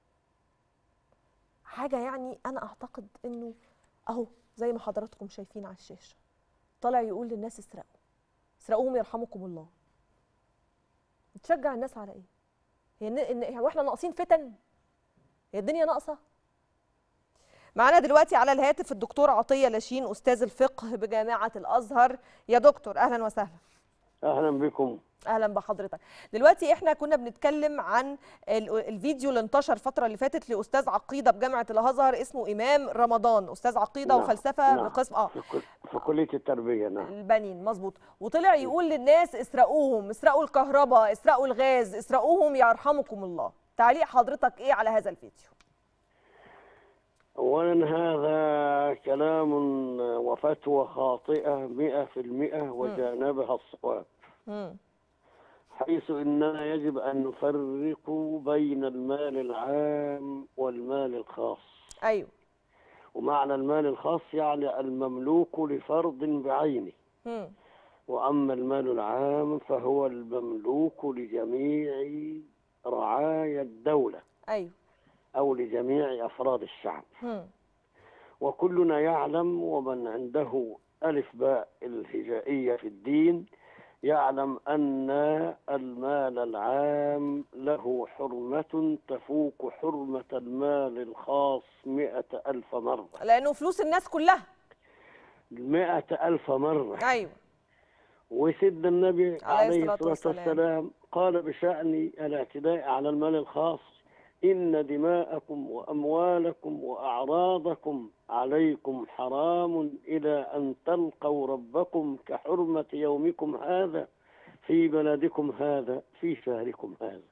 Speaker 1: حاجه يعني انا اعتقد انه اهو زي ما حضراتكم شايفين على الشاشه طالع يقول للناس اسرقوا اسرقوهم يرحمكم الله بتشجع الناس على ايه هي إن- إن هو احنا ناقصين فتن هي الدنيا ناقصه معانا دلوقتي على الهاتف الدكتور عطيه لاشين استاذ الفقه بجامعه الازهر يا دكتور اهلا وسهلا
Speaker 4: اهلا بكم
Speaker 1: اهلا بحضرتك دلوقتي احنا كنا بنتكلم عن ال- الفيديو اللي انتشر الفتره اللي فاتت لاستاذ عقيده بجامعه الازهر اسمه امام رمضان استاذ عقيده
Speaker 4: نعم،
Speaker 1: وفلسفه
Speaker 4: نعم.
Speaker 1: بقسم اه
Speaker 4: في, كل... في كليه التربيه نعم
Speaker 1: البنين مظبوط وطلع يقول للناس اسرقوهم اسرقوا الكهرباء اسرقوا الغاز اسرقوهم يرحمكم الله تعليق حضرتك ايه على هذا الفيديو
Speaker 4: اولا هذا كلام وفتوى خاطئه مئة في المئة وجانبها الصواب
Speaker 1: مم.
Speaker 4: حيث اننا يجب ان نفرق بين المال العام والمال الخاص
Speaker 1: ايوه
Speaker 4: ومعنى المال الخاص يعني المملوك لفرد بعينه
Speaker 1: مم.
Speaker 4: واما المال العام فهو المملوك لجميع رعايا الدوله
Speaker 1: ايوه
Speaker 4: أو لجميع أفراد الشعب
Speaker 1: مم.
Speaker 4: وكلنا يعلم ومن عنده ألف باء الهجائية في الدين يعلم أن المال العام له حرمة تفوق حرمة المال الخاص مئة ألف مرة
Speaker 1: لانه فلوس الناس كلها
Speaker 4: مئة ألف مرة
Speaker 1: ايوه
Speaker 4: وسيدنا النبي عليه
Speaker 1: الصلاة
Speaker 4: الصلاة
Speaker 1: والسلام.
Speaker 4: والسلام قال بشأن الاعتداء على المال الخاص إن دماءكم وأموالكم وأعراضكم عليكم حرام إلى أن تلقوا ربكم كحرمة يومكم هذا في بلدكم هذا في شهركم هذا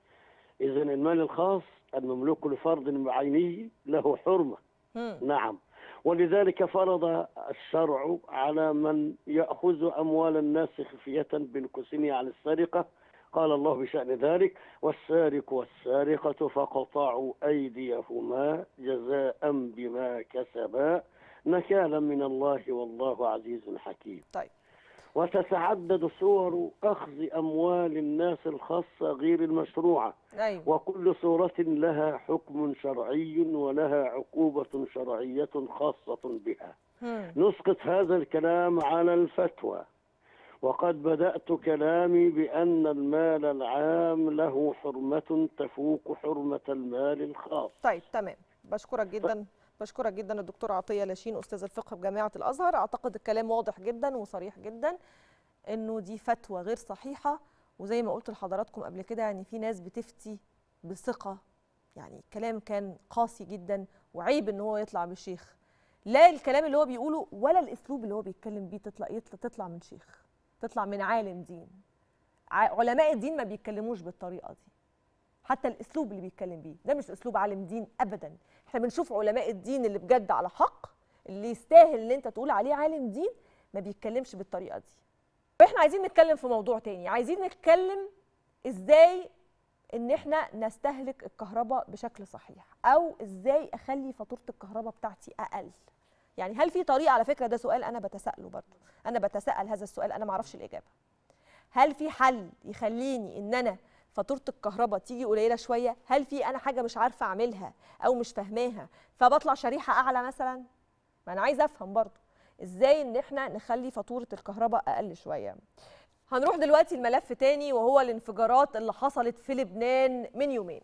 Speaker 4: إذا المال الخاص المملوك لفرد بعينه له حرمة
Speaker 1: مم.
Speaker 4: نعم ولذلك فرض الشرع على من يأخذ أموال الناس خفية بالكسن عن السرقة قال الله بشأن ذلك والسارق والسارقة فقطعوا أيديهما جزاء بما كسبا نكالا من الله والله عزيز حكيم
Speaker 1: طيب
Speaker 4: وتتعدد صور أخذ أموال الناس الخاصة غير المشروعة
Speaker 1: ايوه
Speaker 4: وكل صورة لها حكم شرعي ولها عقوبة شرعية خاصة بها
Speaker 1: مم.
Speaker 4: نسقط هذا الكلام على الفتوى وقد بدأت كلامي بأن المال العام له حرمة تفوق حرمة المال الخاص
Speaker 1: طيب تمام بشكرك جدا بشكرك جدا الدكتور عطيه لاشين استاذ الفقه بجامعه الازهر اعتقد الكلام واضح جدا وصريح جدا انه دي فتوى غير صحيحه وزي ما قلت لحضراتكم قبل كده يعني في ناس بتفتي بثقه يعني كلام كان قاسي جدا وعيب ان هو يطلع بالشيخ لا الكلام اللي هو بيقوله ولا الاسلوب اللي هو بيتكلم بيه تطلع يطلع تطلع من شيخ تطلع من عالم دين ع- علماء الدين ما بيتكلموش بالطريقه دي حتى الاسلوب اللي بيتكلم بيه ده مش اسلوب عالم دين ابدا احنا بنشوف علماء الدين اللي بجد على حق اللي يستاهل ان انت تقول عليه عالم دين ما بيتكلمش بالطريقه دي واحنا عايزين نتكلم في موضوع تاني عايزين نتكلم ازاي ان احنا نستهلك الكهرباء بشكل صحيح او ازاي اخلي فاتوره الكهرباء بتاعتي اقل يعني هل في طريقه على فكره ده سؤال انا بتساله برضه انا بتساءل هذا السؤال انا ما اعرفش الاجابه هل في حل يخليني ان انا فاتوره الكهرباء تيجي قليله شويه هل في انا حاجه مش عارفه اعملها او مش فاهماها فبطلع شريحه اعلى مثلا ما انا عايزه افهم برضو ازاي ان احنا نخلي فاتوره الكهرباء اقل شويه هنروح دلوقتي الملف تاني وهو الانفجارات اللي حصلت في لبنان من يومين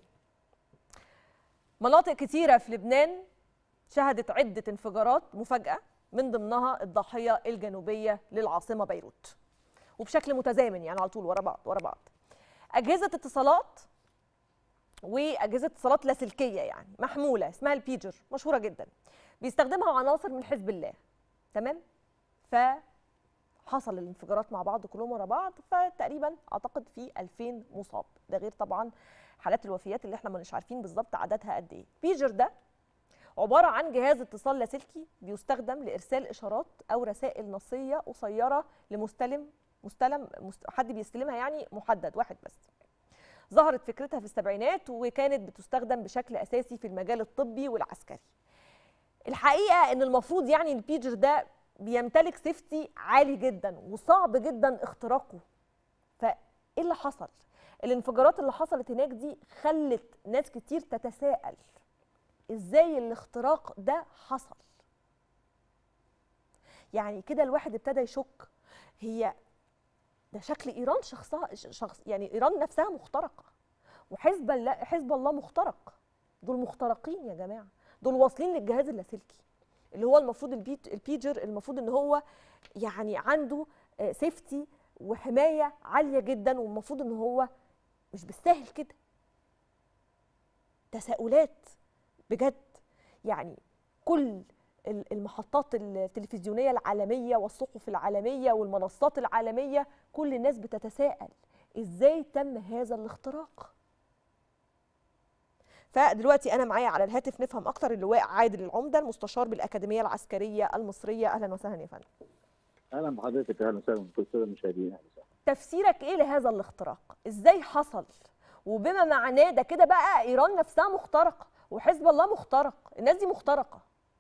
Speaker 1: مناطق كتيره في لبنان شهدت عده انفجارات مفاجاه من ضمنها الضاحيه الجنوبيه للعاصمه بيروت وبشكل متزامن يعني على طول ورا بعض ورا بعض اجهزه اتصالات واجهزه اتصالات لاسلكيه يعني محموله اسمها البيجر مشهوره جدا بيستخدمها عناصر من حزب الله تمام ف حصل الانفجارات مع بعض كلهم ورا بعض فتقريبا اعتقد في 2000 مصاب ده غير طبعا حالات الوفيات اللي احنا مش عارفين بالظبط عددها قد ايه بيجر ده عباره عن جهاز اتصال لاسلكي بيستخدم لارسال اشارات او رسائل نصيه قصيره لمستلم مستلم مست... حد بيستلمها يعني محدد واحد بس ظهرت فكرتها في السبعينات وكانت بتستخدم بشكل اساسي في المجال الطبي والعسكري الحقيقه ان المفروض يعني البيجر ده بيمتلك سيفتي عالي جدا وصعب جدا اختراقه فايه اللي حصل الانفجارات اللي حصلت هناك دي خلت ناس كتير تتساءل ازاي الاختراق ده حصل يعني كده الواحد ابتدى يشك هي ده شكل ايران شخصها شخص يعني ايران نفسها مخترقه وحزب الله حزب الله مخترق دول مخترقين يا جماعه دول واصلين للجهاز اللاسلكي اللي هو المفروض البيت البيجر المفروض ان هو يعني عنده سيفتي وحمايه عاليه جدا والمفروض ان هو مش بالسهل كده تساؤلات بجد يعني كل المحطات التلفزيونيه العالميه والصحف العالميه والمنصات العالميه كل الناس بتتساءل ازاي تم هذا الاختراق فدلوقتي انا معايا على الهاتف نفهم اكتر اللواء عادل العمده المستشار بالاكاديميه العسكريه المصريه اهلا وسهلا يا فندم
Speaker 5: اهلا بحضرتك اهلا وسهلا بكل الساده المشاهدين اهلا وسهلا
Speaker 1: تفسيرك ايه لهذا الاختراق ازاي حصل وبما معناه ده كده بقى ايران نفسها مخترقه وحزب الله مخترق الناس دي مخترقه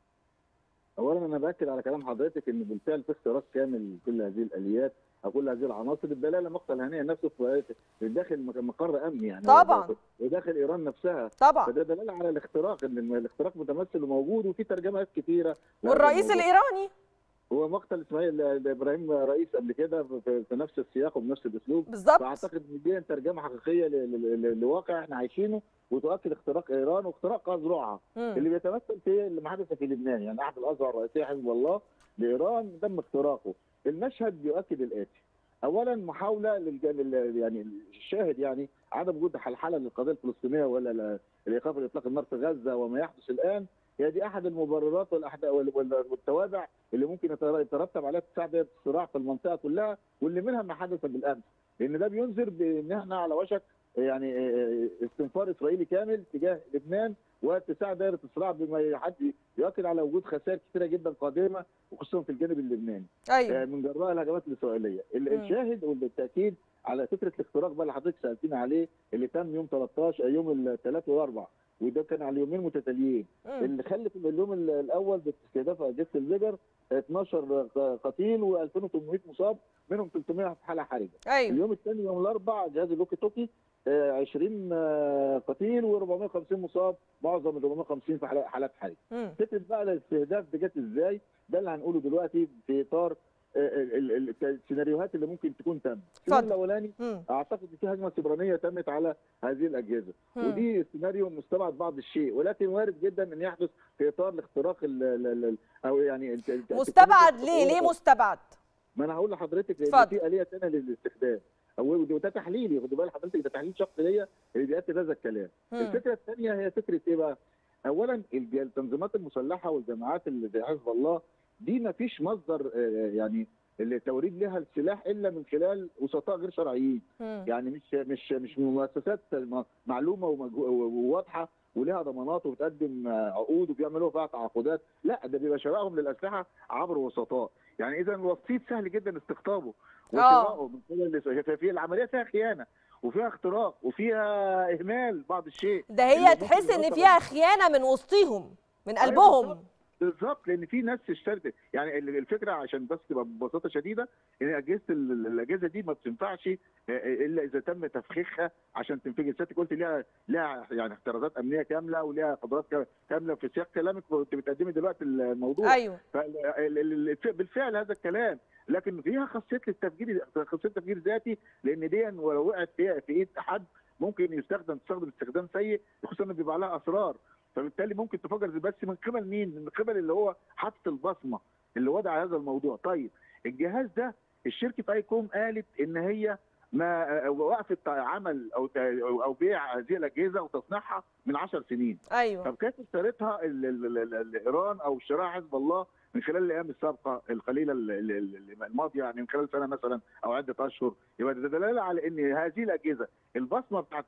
Speaker 5: اولا انا باكد على كلام حضرتك ان بالفعل في اختراق كامل لكل هذه الاليات او كل هذه العناصر الدلاله مقتل هنيه نفسه في داخل مقر امني يعني
Speaker 1: طبعا
Speaker 5: وداخل ايران نفسها
Speaker 1: طبعا
Speaker 5: فده دلاله على الاختراق ان الاختراق متمثل وموجود وفي ترجمات كثيره
Speaker 1: والرئيس الايراني
Speaker 5: هو مقتل اسماعيل ابراهيم رئيس قبل كده في نفس السياق وبنفس الاسلوب
Speaker 1: بالظبط
Speaker 5: فاعتقد ان دي ترجمه حقيقيه لواقع احنا عايشينه وتؤكد اختراق ايران واختراق اذرعها اللي بيتمثل في ما حدث في لبنان يعني احد الاذرع الرئيسيه حزب الله لايران تم اختراقه المشهد بيؤكد الاتي اولا محاوله للجانب يعني الشاهد يعني عدم وجود حلحله للقضيه الفلسطينيه ولا لايقاف الاطلاق النار في غزه وما يحدث الان هي دي احد المبررات والتوابع اللي ممكن يترتب عليها تساعد الصراع في المنطقه كلها واللي منها ما حدث بالامس لان ده بينذر بان احنا على وشك يعني استنفار اسرائيلي كامل تجاه لبنان واتساع دائره الصراع بما يحد يؤكد على وجود خسائر كثيره جدا قادمه وخصوصا في الجانب اللبناني
Speaker 1: ايوه
Speaker 5: من جراء الهجمات الاسرائيليه الشاهد والتاكيد على فكره الاختراق بقى اللي حضرتك سالتينا عليه اللي تم يوم 13 يوم الثلاث والاربع وده كان على يومين متتاليين اللي خلف اليوم الاول باستهداف اجهزه الليبر 12 قتيل و2800 مصاب منهم 300 في حاله حرجه
Speaker 1: ايوه
Speaker 5: اليوم الثاني يوم الاربعاء جهاز الوكي توكي 20 قتيل و450 مصاب معظم ال 450 في حالات حرجه فكره بقى الاستهداف ده جت ازاي ده اللي هنقوله دلوقتي في اطار السيناريوهات اللي ممكن تكون تم السيناريو الاولاني اعتقد ان في هجمه سبرانيه تمت على هذه الاجهزه مم. ودي سيناريو مستبعد بعض الشيء ولكن وارد جدا ان يحدث في اطار الاختراق ال ال او يعني
Speaker 1: مستبعد ليه ليه مستبعد
Speaker 5: ما انا هقول لحضرتك لان في اليه ثانيه للاستخدام وده تحليلي خد بال حضرتك ده تحليل شخصي ليا اللي بيأكد هذا الكلام مم. الفكره الثانيه هي فكره ايه بقى اولا التنظيمات المسلحه والجماعات اللي زي حزب الله دي ما فيش مصدر يعني التوريد لها السلاح الا من خلال وسطاء غير شرعيين يعني مش مش مش مؤسسات معلومه وواضحه ولها ضمانات وبتقدم عقود وبيعملوا فيها تعاقدات لا ده بيبقى شرائهم للاسلحه عبر وسطاء يعني اذا الوسيط سهل جدا استقطابه وشرائه من في العمليه فيها خيانه وفيها اختراق وفيها اهمال بعض الشيء
Speaker 1: ده هي تحس ان فيها خيانه من وسطيهم من قلبهم
Speaker 5: بالظبط لان في ناس اشترت يعني الفكره عشان بس تبقى ببساطه شديده ان اجهزه الاجهزه دي ما بتنفعش الا اذا تم تفخيخها عشان تنفجر سيادتك قلت ليها ليها يعني احترازات امنيه كامله وليها قدرات كامله في سياق كلامك كنت بتقدمي دلوقتي الموضوع
Speaker 1: ايوه
Speaker 5: بالفعل هذا الكلام لكن فيها خاصيه التفجير خاصيه تفجير ذاتي لان دي ولو وقعت في في ايد احد ممكن يستخدم تستخدم استخدام سيء خصوصا ان بيبقى عليها اسرار فبالتالي ممكن تفجر بس من قبل مين؟ من قبل اللي هو حاطط البصمه اللي وضع هذا الموضوع، طيب الجهاز ده الشركه ايكوم قالت ان هي ما وقفت عمل او او بيع هذه الاجهزه وتصنيعها من 10 سنين
Speaker 1: ايوه
Speaker 5: طب كيف اشترتها ال- ال- ال- ال- ايران او شراء حزب الله من خلال الايام السابقه القليله ال- ال- ال- الماضيه يعني من خلال سنه مثلا او عده اشهر يبقى ده دلاله على ان هذه الاجهزه البصمه بتاعت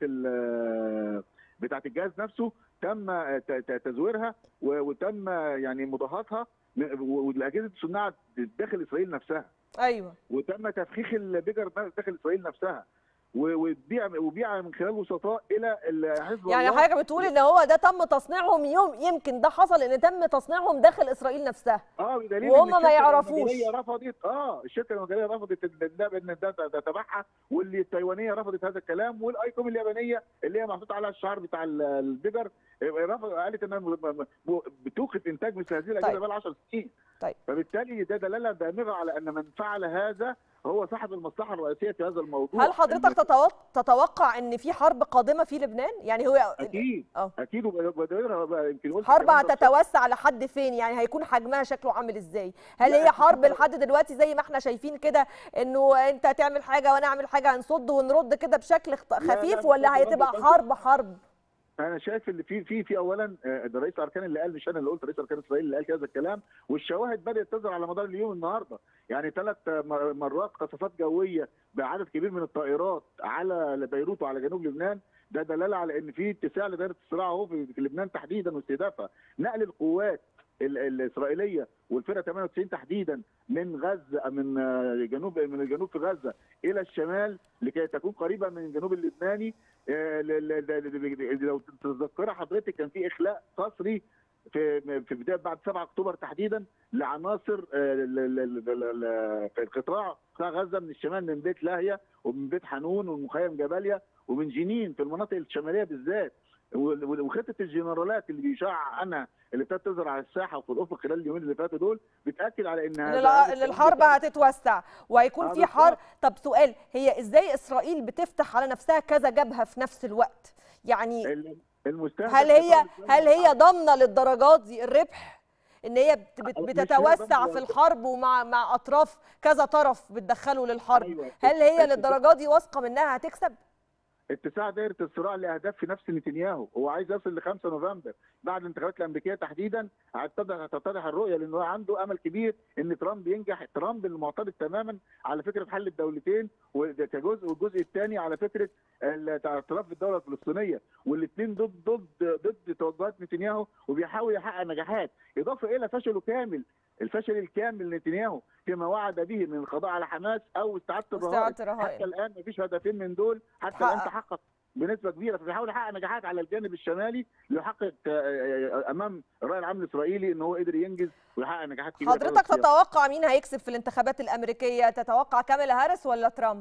Speaker 5: ال- بتاعت الجهاز نفسه تم ت- ت- تزويرها و- وتم يعني مضاهاتها م- والاجهزه صنعت داخل اسرائيل نفسها
Speaker 1: ايوه
Speaker 5: وتم تفخيخ البيجر داخل اسرائيل نفسها و- وبيع وبيع من خلال وسطاء الى ال- حزب
Speaker 1: يعني
Speaker 5: الله
Speaker 1: حضرتك بتقول ان هو ده تم تصنيعهم يوم يمكن ده حصل ان تم تصنيعهم داخل اسرائيل نفسها
Speaker 5: اه بدليل
Speaker 1: وهم
Speaker 5: إن
Speaker 1: ما
Speaker 5: الشركة
Speaker 1: يعرفوش.
Speaker 5: المجرية رفضت اه الشركه المجريه رفضت ان ده ان ده ده تبعها واللي التايوانيه رفضت هذا الكلام والايكوم اليابانيه اللي هي محطوط عليها الشعار بتاع ال- البيجر رفض قالت انها م- م- م- بتوقف انتاج مثل هذه الاجهزه
Speaker 1: طيب.
Speaker 5: بقى 10 سنين
Speaker 1: طيب.
Speaker 5: فبالتالي ده دلاله دامغه على ان من فعل هذا هو صاحب المصلحه الرئيسيه في هذا الموضوع
Speaker 1: هل حضرتك تتوقع, تتوقع ان في حرب قادمه في لبنان يعني هو
Speaker 5: اكيد
Speaker 1: اه
Speaker 5: اكيد وبدأنا يمكن قلت
Speaker 1: حرب
Speaker 5: الكلام ده
Speaker 1: هتتوسع لحد فين يعني هيكون حجمها شكله عامل ازاي هل
Speaker 5: لا،
Speaker 1: هي حرب
Speaker 5: أكيد.
Speaker 1: لحد دلوقتي زي ما احنا شايفين كده انه انت تعمل حاجه وانا اعمل حاجه هنصد ونرد كده بشكل خط-
Speaker 5: لا،
Speaker 1: خفيف
Speaker 5: لا،
Speaker 1: ولا
Speaker 5: مش رد
Speaker 1: هتبقى
Speaker 5: خفيف.
Speaker 1: حرب حرب
Speaker 5: انا شايف اللي في في في اولا آه، ده رئيس الاركان اللي قال مش انا اللي قلت رئيس اركان اسرائيل اللي قال كذا الكلام والشواهد بدات تظهر على مدار اليوم النهارده يعني ثلاث مرات قصفات جويه بعدد كبير من الطائرات على بيروت وعلى جنوب لبنان ده دلاله على ان في اتساع لدائره الصراع اهو في في لبنان تحديدا واستهدافها نقل القوات ال- الاسرائيليه والفرقه 98 تحديدا من غزه من آه، جنوب من الجنوب في غزه الى الشمال لكي تكون قريبه من الجنوب اللبناني آه، ل- ل- ل- لو تتذكر حضرتك كان في اخلاء قسري في في بدايه بعد 7 اكتوبر تحديدا لعناصر آه، ل- ل- ل- ل- في القطاع قطاع غزه من الشمال من بيت لاهيه ومن بيت حنون ومن مخيم جباليا ومن جنين في المناطق الشماليه بالذات و- وخطه الجنرالات اللي بيشاع عنها اللي ابتدت تظهر على الساحه وفي الافق خلال اليومين اللي فاتوا دول بتاكد على ان
Speaker 1: ان
Speaker 5: هذا-
Speaker 1: الع-
Speaker 5: هذا
Speaker 1: إن الحرب هتتوسع وهيكون
Speaker 5: آه،
Speaker 1: في
Speaker 5: بالظبط.
Speaker 1: حرب طب سؤال هي ازاي اسرائيل بتفتح على نفسها كذا جبهه في نفس الوقت يعني
Speaker 5: ال- المستهدف
Speaker 1: هل هي
Speaker 5: بطل
Speaker 1: هل هي
Speaker 5: الإسلام
Speaker 1: ضامنه للدرجات دي الربح ان هي بت- بت-
Speaker 5: مش هي
Speaker 1: بتتوسع
Speaker 5: ضامنة.
Speaker 1: في الحرب ومع مع اطراف كذا طرف بتدخله للحرب
Speaker 5: أيوة.
Speaker 1: هل هي
Speaker 5: اتفاق-
Speaker 1: للدرجات دي واثقه منها هتكسب
Speaker 5: اتساع دائره الصراع لاهداف في نفس نتنياهو هو عايز يصل ل 5 نوفمبر بعد الانتخابات الامريكيه تحديدا هتتضح هتتضح الرؤيه لانه عنده امل كبير ان ترامب ينجح ترامب المعترض تماما على فكره حل الدولتين وده كجزء والجزء الثاني على فكره الاعتراف بالدوله الفلسطينيه والاثنين ضد ضد ضد توجهات نتنياهو وبيحاول يحقق نجاحات اضافه الى فشله كامل الفشل الكامل لنتنياهو فيما وعد به من القضاء على حماس او استعاده الرهائن
Speaker 1: استعادة الرهائن.
Speaker 5: حتى الان مفيش هدفين من دول حتى
Speaker 1: حقق.
Speaker 5: الان تحقق بنسبه كبيره فبيحاول يحقق نجاحات على الجانب الشمالي ليحقق آه، آه، امام الراي العام الاسرائيلي ان هو قدر ينجز ويحقق نجاحات كبيره في هذا
Speaker 1: حضرتك
Speaker 5: السياق.
Speaker 1: تتوقع مين هيكسب في الانتخابات الامريكيه تتوقع كاميلا هاريس ولا ترامب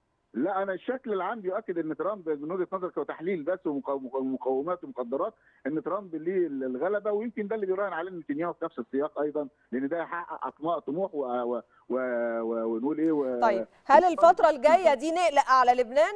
Speaker 5: لا انا الشكل العام بيؤكد ان ترامب من وجهه نظر كتحليل بس ومقا- ومقومات ومقدرات ان ترامب ليه الغلبه ويمكن ده اللي بيراهن عليه نتنياهو في نفس السياق ايضا لان ده يحقق اطماع طموح و- و- و- و- ونقول ايه و-
Speaker 1: طيب هل الفتره الجايه دي نقلق على لبنان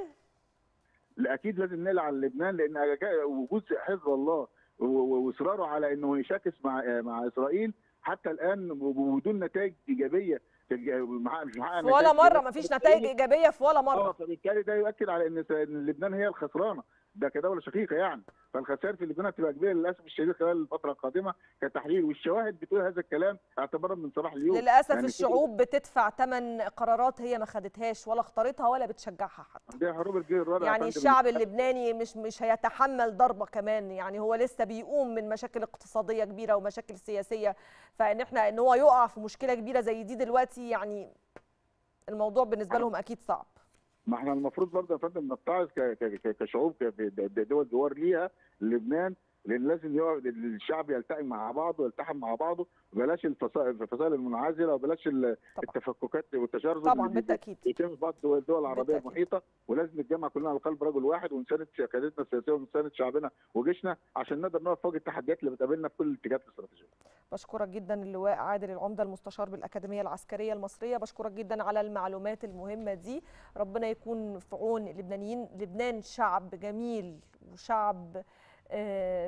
Speaker 5: لا، اكيد لازم نقلع على لبنان لان أجا- وجود حزب الله و- و- واصراره على انه يشاكس مع مع اسرائيل حتى الان وبدون نتائج ايجابيه تج- محقق- مش محقق
Speaker 1: في ولا
Speaker 5: نتائج
Speaker 1: مره مفيش نتائج ايجابيه في ولا
Speaker 5: اه
Speaker 1: مره
Speaker 5: فبالتالي ده يؤكد على ان س- إن لبنان هي الخسرانه ده كدوله شقيقه يعني فالخسائر في لبنان هتبقى كبيره للاسف الشديد خلال الفتره القادمه كتحليل والشواهد بتقول هذا الكلام اعتبارا من صباح اليوم
Speaker 1: للاسف
Speaker 5: يعني
Speaker 1: الشعوب بتدفع ثمن قرارات هي ما خدتهاش ولا اختارتها ولا بتشجعها حتى
Speaker 5: دي حروب الجيل الرابع يا
Speaker 1: يعني
Speaker 5: فندم.
Speaker 1: الشعب اللبناني مش مش هيتحمل ضربه كمان يعني هو لسه بيقوم من مشاكل اقتصاديه كبيره ومشاكل سياسيه فان احنا ان هو يقع في مشكله كبيره زي دي دلوقتي يعني الموضوع بالنسبه لهم اكيد صعب
Speaker 5: ما احنا المفروض برضه يا فندم نتعظ ك- ك- ك- كشعوب ك- د- د- دول جوار ليها لبنان لان لازم يقعد الشعب يلتقي مع بعضه ويلتحم مع بعضه بلاش الفصائل الفصائل المنعزله وبلاش ال-
Speaker 1: طبعا.
Speaker 5: التفككات والتشرذم
Speaker 1: طبعا
Speaker 5: اللي بي-
Speaker 1: بالتاكيد
Speaker 5: بيتم في بعض الدول الدول العربيه
Speaker 1: بالتأكيد.
Speaker 5: المحيطه ولازم نتجمع كلنا على قلب رجل واحد ونساند قيادتنا السياسيه ونساند شعبنا وجيشنا عشان نقدر نقف فوق التحديات اللي بتقابلنا في كل الاتجاهات الاستراتيجيه.
Speaker 1: بشكرك جدا اللواء عادل العمده المستشار بالاكاديميه العسكريه المصريه بشكرك جدا على المعلومات المهمه دي ربنا يكون في عون اللبنانيين لبنان شعب جميل وشعب آه،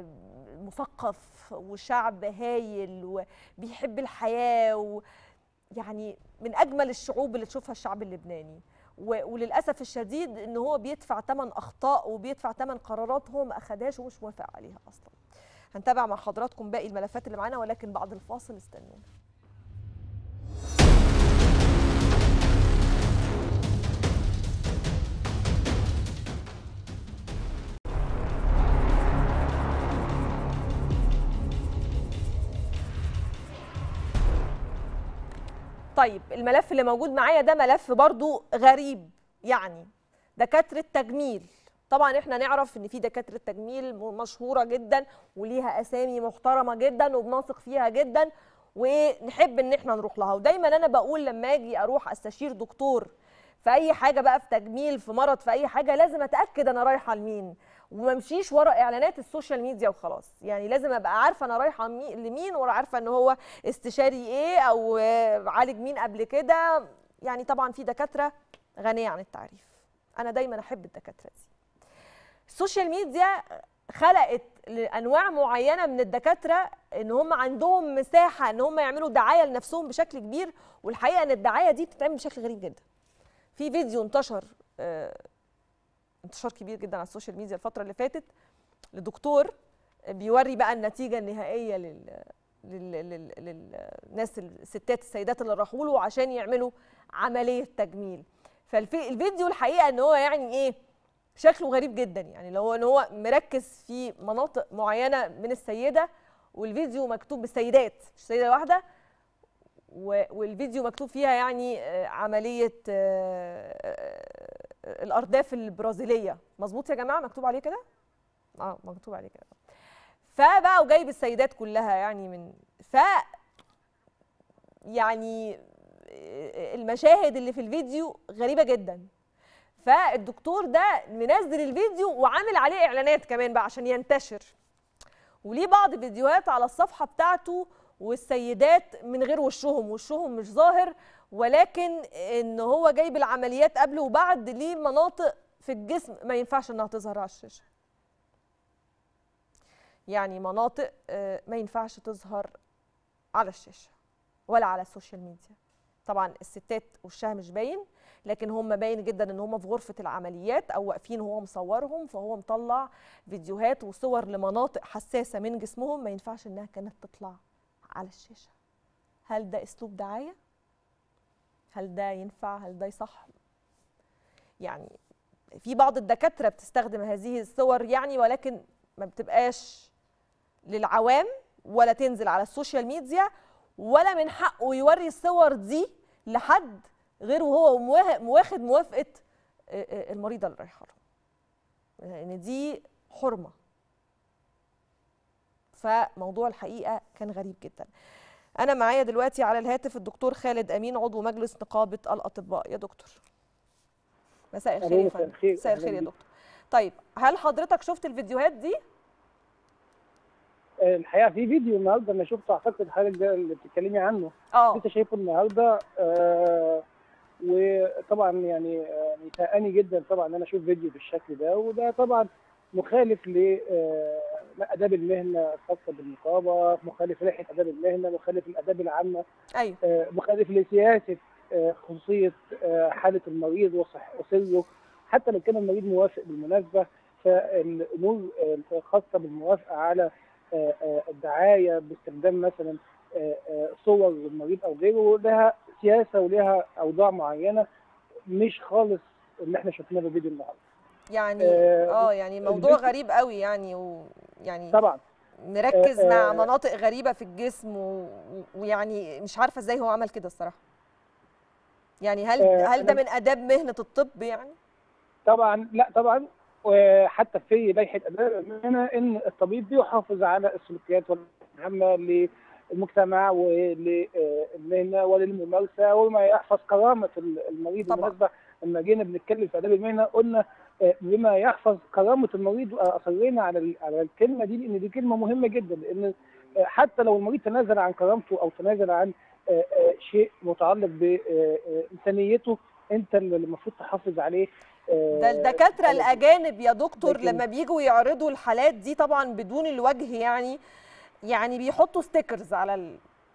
Speaker 1: مثقف وشعب هايل وبيحب الحياه و يعني من اجمل الشعوب اللي تشوفها الشعب اللبناني و- وللاسف الشديد ان هو بيدفع ثمن اخطاء وبيدفع ثمن قرارات هو ما اخدهاش ومش موافق عليها اصلا هنتابع مع حضراتكم باقي الملفات اللي معانا ولكن بعد الفاصل استنونا طيب الملف اللي موجود معايا ده ملف برضو غريب يعني دكاترة تجميل طبعا احنا نعرف ان في دكاترة تجميل م- مشهورة جدا وليها اسامي محترمة جدا وبنثق فيها جدا ونحب ان احنا نروح لها ودايما انا بقول لما اجي اروح استشير دكتور في اي حاجه بقى في تجميل في مرض في اي حاجه لازم اتاكد انا رايحه لمين وما امشيش ورا اعلانات السوشيال ميديا وخلاص يعني لازم ابقى عارفه انا رايحه مي- لمين وعارفه ان هو استشاري ايه او آه، عالج مين قبل كده يعني طبعا في دكاتره غنيه عن التعريف انا دايما احب الدكاتره دي السوشيال ميديا خلقت لانواع معينه من الدكاتره ان هم عندهم مساحه ان هم يعملوا دعايه لنفسهم بشكل كبير والحقيقه ان الدعايه دي بتتعمل بشكل غريب جدا في فيديو انتشر آه، انتشار كبير جدا على السوشيال ميديا الفتره اللي فاتت لدكتور بيوري بقى النتيجه النهائيه لل لل- لل- للناس الستات السيدات اللي راحوا له عشان يعملوا عمليه تجميل فالفيديو الحقيقه ان هو يعني ايه شكله غريب جدا يعني لو ان هو مركز في مناطق معينه من السيده والفيديو مكتوب بالسيدات مش سيده واحده و- والفيديو مكتوب فيها يعني آه، عمليه آه، آه، الارداف البرازيليه مظبوط يا جماعه مكتوب عليه كده اه مكتوب عليه كده فبقى وجايب السيدات كلها يعني من ف يعني المشاهد اللي في الفيديو غريبه جدا فالدكتور ده منزل الفيديو وعامل عليه اعلانات كمان بقى عشان ينتشر وليه بعض فيديوهات على الصفحه بتاعته والسيدات من غير وشهم وشهم مش ظاهر ولكن ان هو جايب العمليات قبل وبعد ليه مناطق في الجسم ما ينفعش انها تظهر على الشاشه يعني مناطق آه، ما ينفعش تظهر على الشاشه ولا على السوشيال ميديا طبعا الستات وشها مش باين لكن هم باين جدا ان هم في غرفه العمليات او واقفين وهو مصورهم فهو مطلع فيديوهات وصور لمناطق حساسه من جسمهم ما ينفعش انها كانت تطلع على الشاشه هل ده اسلوب دعايه هل ده ينفع هل ده يصح يعني في بعض الدكاتره بتستخدم هذه الصور يعني ولكن ما بتبقاش للعوام ولا تنزل على السوشيال ميديا ولا من حقه يوري الصور دي لحد غير وهو مواه- واخد موافقه آه، آه، المريضه اللي رايحه له لان دي حرمه فموضوع الحقيقه كان غريب جدا انا معايا دلوقتي على الهاتف الدكتور خالد امين عضو مجلس نقابه الاطباء يا دكتور مساء الخير يا
Speaker 6: ألو، مساء
Speaker 1: فندم
Speaker 6: الخير.
Speaker 1: مساء الخير يا
Speaker 6: أهلاً
Speaker 1: دكتور طيب هل حضرتك شفت الفيديوهات دي
Speaker 6: آه، الحقيقه في فيديو النهارده انا شفته اعتقد حضرتك ده اللي بتتكلمي عنه
Speaker 1: اه
Speaker 6: لسه شايفه النهارده آه وطبعا يعني آه، يسأني جدا طبعا ان انا اشوف فيديو بالشكل ده وده طبعا مخالف لاداب المهنه الخاصه بالنقابه مخالف لائحه اداب المهنه مخالف الاداب العامه
Speaker 1: ايوه
Speaker 6: آه، مخالف لسياسه آه، خصوصيه آه، حاله المريض وصح وسره حتى لو كان المريض موافق بالمناسبه فالامور آه، الخاصه بالموافقه على آه، آه، الدعايه باستخدام مثلا آه، آه، صور المريض او غيره لها سياسه ولها اوضاع معينه مش خالص اللي احنا شفناه في الفيديو النهارده
Speaker 1: يعني
Speaker 6: آه،
Speaker 1: اه يعني موضوع
Speaker 6: الفيديو-
Speaker 1: غريب قوي يعني ويعني
Speaker 6: طبعا
Speaker 1: مركز
Speaker 6: آه،
Speaker 1: مع
Speaker 6: آه.
Speaker 1: مناطق غريبه في الجسم و- ويعني مش عارفه ازاي هو عمل كده الصراحه يعني هل
Speaker 6: آه،
Speaker 1: هل ده
Speaker 6: أنا-
Speaker 1: من اداب مهنه الطب يعني
Speaker 6: طبعا لا طبعا وحتى في لائحه اداب المهنه ان الطبيب بيحافظ على السلوكيات العامه للمجتمع وللمهنه وللممارسه وما يحفظ كرامه المريض
Speaker 1: طبعا.
Speaker 6: بالمناسبه لما جينا بنتكلم في اداب المهنه قلنا آه، بما يحفظ كرامه المريض واصرينا على ال- على الكلمه دي لان دي كلمه مهمه جدا لان آه، حتى لو المريض تنازل عن كرامته او تنازل عن آه، آه، شيء متعلق بانسانيته انت اللي المفروض تحافظ عليه آه،
Speaker 1: ده الدكاتره الاجانب يا دكتور
Speaker 6: لكن-
Speaker 1: لما بيجوا يعرضوا الحالات دي طبعا بدون الوجه يعني يعني بيحطوا ستيكرز على ال...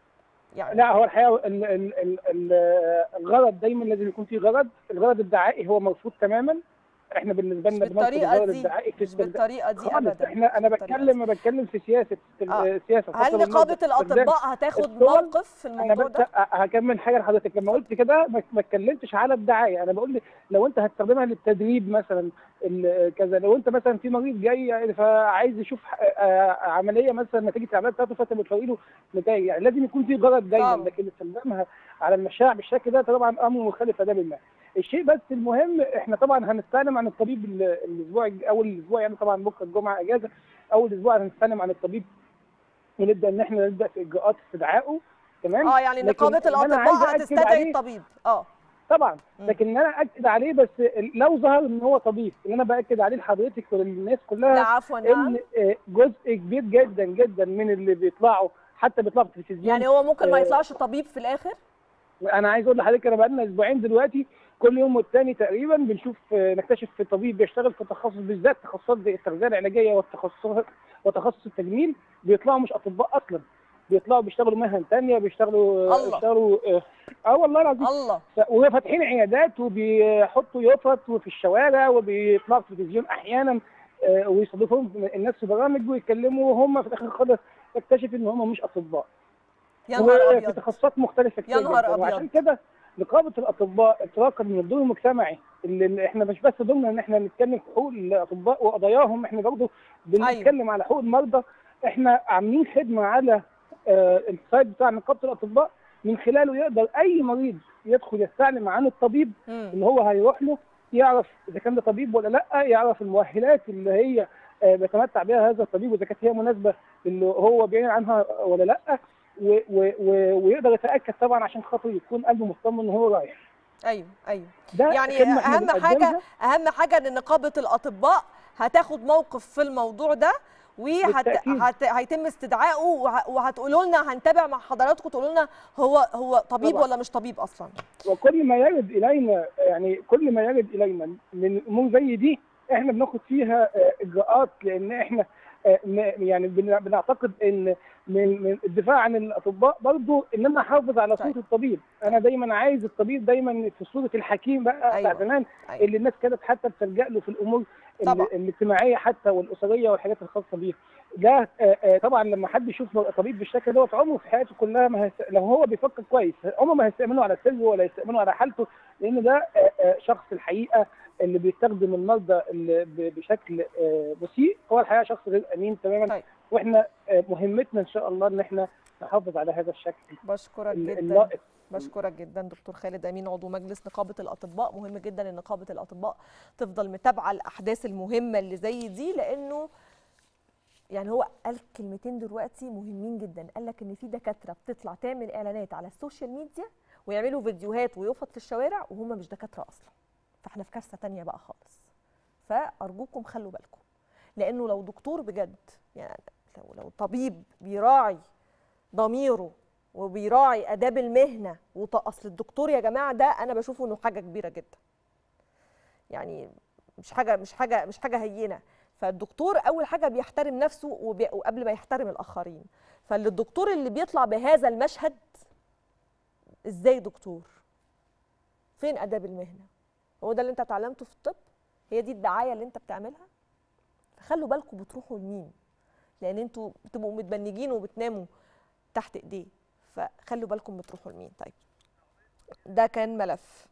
Speaker 1: يعني
Speaker 6: لا هو الحقيقه ال- ال- ال- ال- الغرض دايما لازم يكون فيه غرض الغرض الدعائي هو مرفوض تماما احنا بالنسبه
Speaker 1: مش
Speaker 6: لنا بنرفض
Speaker 1: بالطريقه
Speaker 6: الغرض
Speaker 1: دي
Speaker 6: الدعائي في
Speaker 1: مش
Speaker 6: استخدام-
Speaker 1: بالطريقه دي
Speaker 6: خالص
Speaker 1: ابدا
Speaker 6: احنا انا
Speaker 1: بالطريقة
Speaker 6: بتكلم ما بتكلم في سياسه
Speaker 1: آه.
Speaker 6: السياسه
Speaker 1: هل
Speaker 6: خاصة
Speaker 1: نقابه
Speaker 6: بالمادة. استخدام-
Speaker 1: الاطباء هتاخد
Speaker 6: الصور
Speaker 1: موقف في
Speaker 6: انا
Speaker 1: الموضوع
Speaker 6: بس
Speaker 1: ده
Speaker 6: هكمل حاجه لحضرتك لما قلت كده ما ما اتكلمتش على الدعايه انا بقول لو انت هتستخدمها للتدريب مثلا ال- كذا لو انت مثلا في مريض جاي فعايز يشوف آه، عمليه مثلا نتيجه العمليه بتاعته فانت بتوري له نتائج يعني لازم يكون في غرض دايما
Speaker 1: طبعا.
Speaker 6: لكن استخدامها على المشاع بالشكل ده طبعا امر مخالف اداب الله الشيء بس المهم احنا طبعا هنستعلم عن الطبيب ال- الاسبوع الج- اول الاسبوع يعني طبعا بكره الجمعه اجازه اول اسبوع هنستعلم عن الطبيب ونبدا ان احنا نبدا في اجراءات استدعائه تمام
Speaker 1: اه يعني
Speaker 6: لكن
Speaker 1: نقابه
Speaker 6: اللي أنا عايز
Speaker 1: الاطباء
Speaker 6: أأكد
Speaker 1: هتستدعي
Speaker 6: عليه-
Speaker 1: الطبيب اه
Speaker 6: طبعا
Speaker 1: مم.
Speaker 6: لكن ان انا اكد عليه بس لو ظهر ان هو طبيب اللي انا باكد عليه لحضرتك وللناس
Speaker 1: لا
Speaker 6: كلها
Speaker 1: عفوا نعم
Speaker 6: ان آه، جزء كبير جدا جدا من اللي بيطلعوا حتى بيطلعوا في التلفزيون
Speaker 1: يعني هو ممكن ما
Speaker 6: آه،
Speaker 1: يطلعش طبيب في الاخر
Speaker 6: انا عايز اقول لحضرتك انا بقالنا اسبوعين دلوقتي كل يوم والتاني تقريبا بنشوف آه، نكتشف في طبيب بيشتغل في تخصص بالذات تخصصات زي التغذيه العلاجيه والتخصص وتخصص التجميل بيطلعوا مش اطباء اصلا بيطلعوا بيشتغلوا مهن تانية بيشتغلوا
Speaker 1: الله.
Speaker 6: بيشتغلوا اه, آه والله العظيم
Speaker 1: الله
Speaker 6: ف- وفاتحين عيادات وبيحطوا يافط وفي الشوارع وبيطلعوا في التلفزيون احيانا آه، ويستضيفوهم الناس في برامج ويتكلموا وهم في الاخر خالص تكتشف ان هم مش اطباء
Speaker 1: يا نهار
Speaker 6: وفي
Speaker 1: ابيض
Speaker 6: تخصصات مختلفه كتير
Speaker 1: يا نهار
Speaker 6: جداً.
Speaker 1: أبيض.
Speaker 6: وعشان كده نقابه الاطباء اطلاقا من الدور المجتمعي اللي اللي احنا مش بس ضمن ان احنا نتكلم في حقوق الاطباء وقضاياهم احنا برضه بنتكلم على حقوق المرضى احنا عاملين خدمه على آه، السايت بتاع نقابه الاطباء من خلاله يقدر اي مريض يدخل يستعلم عن الطبيب
Speaker 1: مم.
Speaker 6: ان هو هيروح له يعرف اذا كان ده طبيب ولا لا يعرف المؤهلات اللي هي آه، بيتمتع بها هذا الطبيب واذا كانت هي مناسبه اللي هو بيعلن عنها ولا لا و و و ويقدر يتاكد طبعا عشان خاطر يكون قلبه مطمن ان هو رايح
Speaker 1: ايوه ايوه
Speaker 6: ده
Speaker 1: يعني
Speaker 6: خدمة إحنا
Speaker 1: اهم حاجه
Speaker 6: بنقدمها.
Speaker 1: اهم حاجه ان نقابه الاطباء هتاخد موقف في الموضوع ده
Speaker 6: بالتأكيد.
Speaker 1: وهيتم استدعائه وه- وهتقولوا لنا هنتابع مع حضراتكم تقولوا لنا هو هو طبيب
Speaker 6: طبعا.
Speaker 1: ولا مش طبيب اصلا
Speaker 6: وكل ما يرد الينا يعني كل ما يرد الينا من امور زي دي احنا بناخد فيها آه، اجراءات لان احنا آه، م- يعني بن- بنعتقد ان من من الدفاع عن الاطباء برضو ان انا احافظ على صوره
Speaker 1: طيب.
Speaker 6: الطبيب انا دايما عايز الطبيب دايما في صوره الحكيم بقى
Speaker 1: أيوة.
Speaker 6: بتاع زمان
Speaker 1: أيوة.
Speaker 6: اللي الناس كانت حتى بتلجا له في الامور ال-
Speaker 1: طبعا.
Speaker 6: الاجتماعيه حتى والاسريه والحاجات الخاصه بيه ده آه، آه، طبعا لما حد يشوف طبيب بالشكل دوت عمره في حياته كلها ما هيست... لو هو بيفكر كويس عمره ما هيستأمنه على سره ولا يستأمنه على حالته لان ده آه، آه، شخص الحقيقه اللي بيستخدم المرضى اللي ب- بشكل آه، مسيء هو الحقيقه شخص غير امين تماما
Speaker 1: طيب.
Speaker 6: واحنا آه، مهمتنا ان شاء الله ان احنا نحافظ على هذا الشكل
Speaker 1: بشكرك
Speaker 6: ال-
Speaker 1: جدا
Speaker 6: اللائق
Speaker 1: بشكرك جدا دكتور خالد امين عضو مجلس نقابه الاطباء مهم جدا ان نقابه الاطباء تفضل متابعه الاحداث المهمه اللي زي دي لانه يعني هو قال كلمتين دلوقتي مهمين جدا قال لك ان في دكاتره بتطلع تعمل اعلانات على السوشيال ميديا ويعملوا فيديوهات ويفط في الشوارع وهم مش دكاتره اصلا فاحنا في كارثه تانية بقى خالص فارجوكم خلوا بالكم لانه لو دكتور بجد يعني لو لو طبيب بيراعي ضميره وبيراعي اداب المهنه وط... اصل الدكتور يا جماعه ده انا بشوفه انه حاجه كبيره جدا يعني مش حاجه مش حاجه مش حاجه هينه فالدكتور اول حاجه بيحترم نفسه وبي... وقبل ما يحترم الاخرين فالدكتور اللي بيطلع بهذا المشهد ازاي دكتور فين اداب المهنه هو ده اللي انت اتعلمته في الطب هي دي الدعايه اللي انت بتعملها فخلوا بالكم بتروحوا لمين لان انتوا بتبقوا متبنجين وبتناموا تحت ايديه فخلوا بالكم بتروحوا لمين طيب ده كان ملف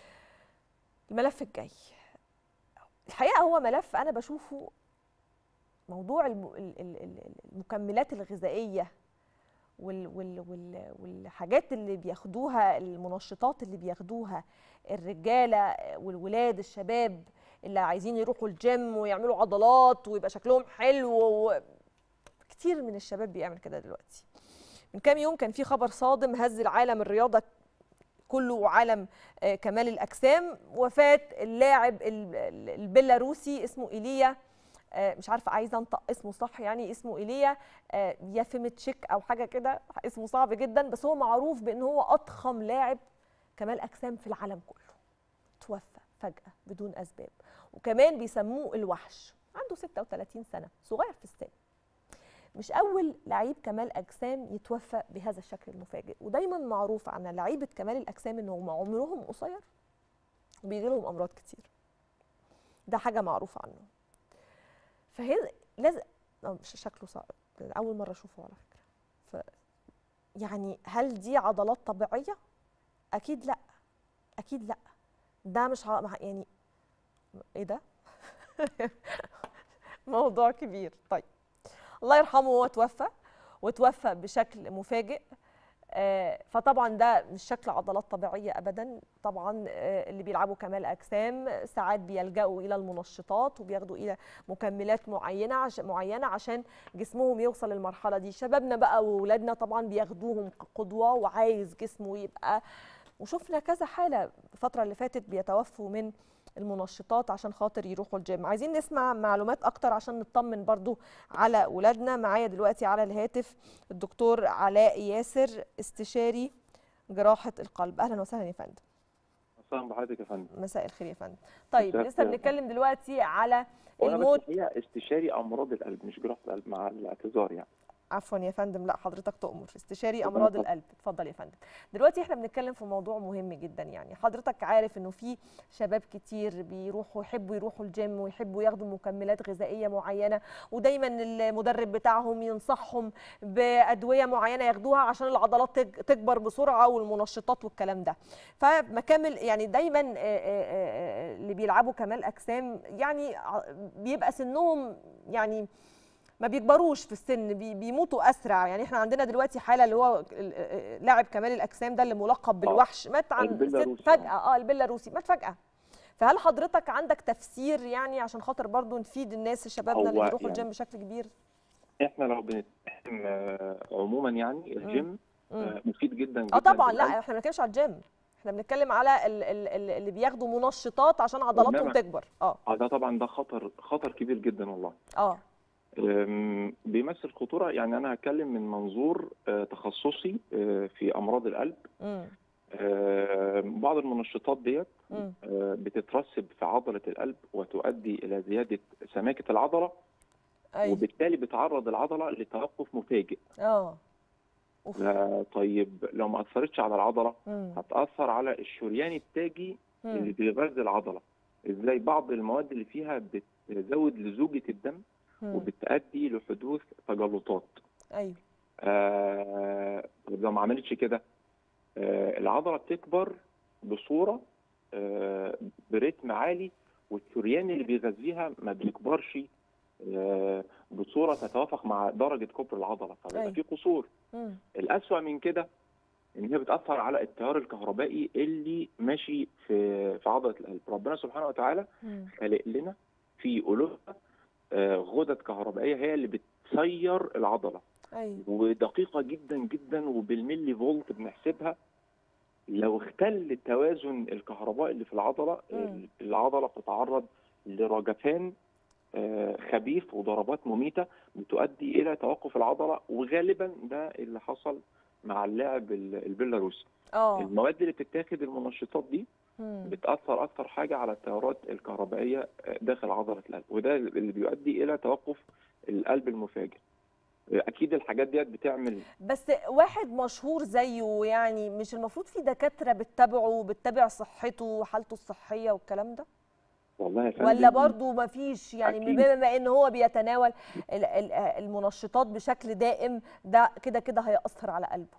Speaker 1: الملف الجاي الحقيقه هو ملف انا بشوفه موضوع الم- ال- ال- ال- المكملات الغذائيه وال وال وال والحاجات اللي بياخدوها المنشطات اللي بياخدوها الرجاله والولاد الشباب اللي عايزين يروحوا الجيم ويعملوا عضلات ويبقى شكلهم حلو و... كتير من الشباب بيعمل كده دلوقتي من كام يوم كان في خبر صادم هز العالم الرياضه كله وعالم آه، كمال الاجسام وفاه اللاعب ال- ال- البيلاروسي اسمه ايليا آه، مش عارفه عايزه انطق اسمه صح يعني اسمه ايليا آه، يافيمتشيك او حاجه كده اسمه صعب جدا بس هو معروف بان هو اضخم لاعب كمال اجسام في العالم كله توفى فجاه بدون اسباب وكمان بيسموه الوحش عنده 36 سنه صغير في السن مش اول لعيب كمال اجسام يتوفى بهذا الشكل المفاجئ ودايما معروف عن لعيبه كمال الاجسام انهم عمرهم قصير وبيجي لهم امراض كتير ده حاجه معروفه عنه فهي لازم آه، مش شكله صعب اول مره اشوفه على فكره ف يعني هل دي عضلات طبيعيه اكيد لا اكيد لا ده مش ع... مع- يعني ايه ده موضوع كبير طيب الله يرحمه هو توفى وتوفى بشكل مفاجئ آه، فطبعا ده مش شكل عضلات طبيعيه ابدا طبعا آه، اللي بيلعبوا كمال اجسام ساعات بيلجأوا الى المنشطات وبياخدوا الى مكملات معينه عشان معينه عشان جسمهم يوصل للمرحله دي شبابنا بقى واولادنا طبعا بياخدوهم قدوه وعايز جسمه يبقى وشفنا كذا حاله الفتره اللي فاتت بيتوفوا من المنشطات عشان خاطر يروحوا الجيم عايزين نسمع معلومات اكتر عشان نطمن برضو على ولادنا معايا دلوقتي على الهاتف الدكتور علاء ياسر استشاري جراحه القلب اهلا وسهلا يا فندم
Speaker 7: اهلا بحضرتك يا فندم
Speaker 1: مساء الخير يا فندم طيب
Speaker 7: مساء
Speaker 1: لسه
Speaker 7: الخير.
Speaker 1: بنتكلم دلوقتي على
Speaker 7: وانا
Speaker 1: الموت
Speaker 7: بس هي استشاري امراض القلب مش جراحه القلب مع الاعتذار يعني
Speaker 1: عفوا يا فندم لا حضرتك تؤمر استشاري
Speaker 7: اتفضل
Speaker 1: امراض
Speaker 7: اتفضل.
Speaker 1: القلب اتفضل يا فندم دلوقتي احنا بنتكلم في موضوع مهم جدا يعني حضرتك عارف انه في شباب كتير بيروحوا يحبوا يروحوا الجيم ويحبوا ياخدوا مكملات غذائيه معينه ودايما المدرب بتاعهم ينصحهم بادويه معينه ياخدوها عشان العضلات تج- تكبر بسرعه والمنشطات والكلام ده فمكامل يعني دايما آه، آه، آه، اللي بيلعبوا كمال اجسام يعني ع- بيبقى سنهم يعني ما بيكبروش في السن بي بيموتوا اسرع يعني احنا عندنا دلوقتي حاله اللي هو ال- آه، لاعب كمال الاجسام ده اللي ملقب بالوحش مات عن ست
Speaker 7: البيلاروسي.
Speaker 1: فجاه اه البيلاروسي مات فجاه فهل حضرتك عندك تفسير يعني عشان خاطر برضو نفيد الناس شبابنا اللي
Speaker 7: هو
Speaker 1: بيروحوا
Speaker 7: يعني
Speaker 1: الجيم بشكل كبير
Speaker 7: احنا لو بنتكلم آه، عموما يعني الجيم
Speaker 1: مم.
Speaker 7: آه، مفيد جدا
Speaker 1: اه
Speaker 7: جدا
Speaker 1: طبعا
Speaker 7: للقلب.
Speaker 1: لا احنا ما بنتكلمش على الجيم احنا بنتكلم على ال- ال- ال- اللي بياخدوا منشطات عشان عضلاتهم
Speaker 7: إنما-
Speaker 1: تكبر اه
Speaker 7: اه ده طبعا ده خطر خطر كبير جدا والله
Speaker 1: اه
Speaker 7: أم، بيمثل خطوره يعني انا هتكلم من منظور آه، تخصصي آه، في امراض القلب
Speaker 1: امم
Speaker 7: آه، بعض المنشطات ديت
Speaker 1: امم
Speaker 7: آه، بتترسب في عضله القلب وتؤدي الى زياده سماكه العضله
Speaker 1: ايوه
Speaker 7: وبالتالي بتعرض العضله لتوقف مفاجئ
Speaker 1: اه اوف
Speaker 7: لا طيب لو ما اثرتش على العضله
Speaker 1: مم.
Speaker 7: هتاثر على الشريان التاجي اللي
Speaker 1: مم.
Speaker 7: بيغذي العضله ازاي بعض المواد اللي فيها بتزود لزوجه الدم
Speaker 1: مم.
Speaker 7: وبتؤدي لحدوث تجلطات
Speaker 1: ايوه
Speaker 7: آه طب لو ما عملتش كده آه العضله بتكبر بصوره آه برتم عالي والشريان اللي بيغذيها ما بيكبرش آه بصوره تتوافق مع درجه كبر العضله فبيبقى
Speaker 1: أيوة.
Speaker 7: في قصور
Speaker 1: مم.
Speaker 7: الأسوأ من كده إن هي بتأثر على التيار الكهربائي اللي ماشي في في عضلة القلب، ربنا سبحانه وتعالى
Speaker 1: مم.
Speaker 7: خالق لنا في قلوبنا آه، غدد كهربائية هي اللي بتسير العضلة
Speaker 1: ايوه
Speaker 7: ودقيقة جدا جدا وبالملي فولت بنحسبها لو اختل التوازن الكهربائي اللي في العضلة
Speaker 1: مم.
Speaker 7: العضلة بتتعرض لرجفان آه، خبيث وضربات مميتة بتؤدي إلى توقف العضلة وغالبا ده اللي حصل مع اللاعب ال- البيلاروسي
Speaker 1: اه
Speaker 7: المواد اللي بتتاخد المنشطات دي
Speaker 1: مم.
Speaker 7: بتأثر أكتر حاجة على التيارات الكهربائية آه، داخل عضلة القلب وده اللي بيؤدي إلى توقف القلب المفاجئ آه، أكيد الحاجات ديت بتعمل
Speaker 1: بس واحد مشهور زيه يعني مش المفروض في دكاترة بتتابعه وبتتابع صحته وحالته الصحية والكلام ده
Speaker 7: والله يا فندم
Speaker 1: ولا برضو ما فيش يعني
Speaker 7: أكيد.
Speaker 1: بما ان هو بيتناول ال- ال- المنشطات بشكل دائم ده كده كده هيأثر على قلبه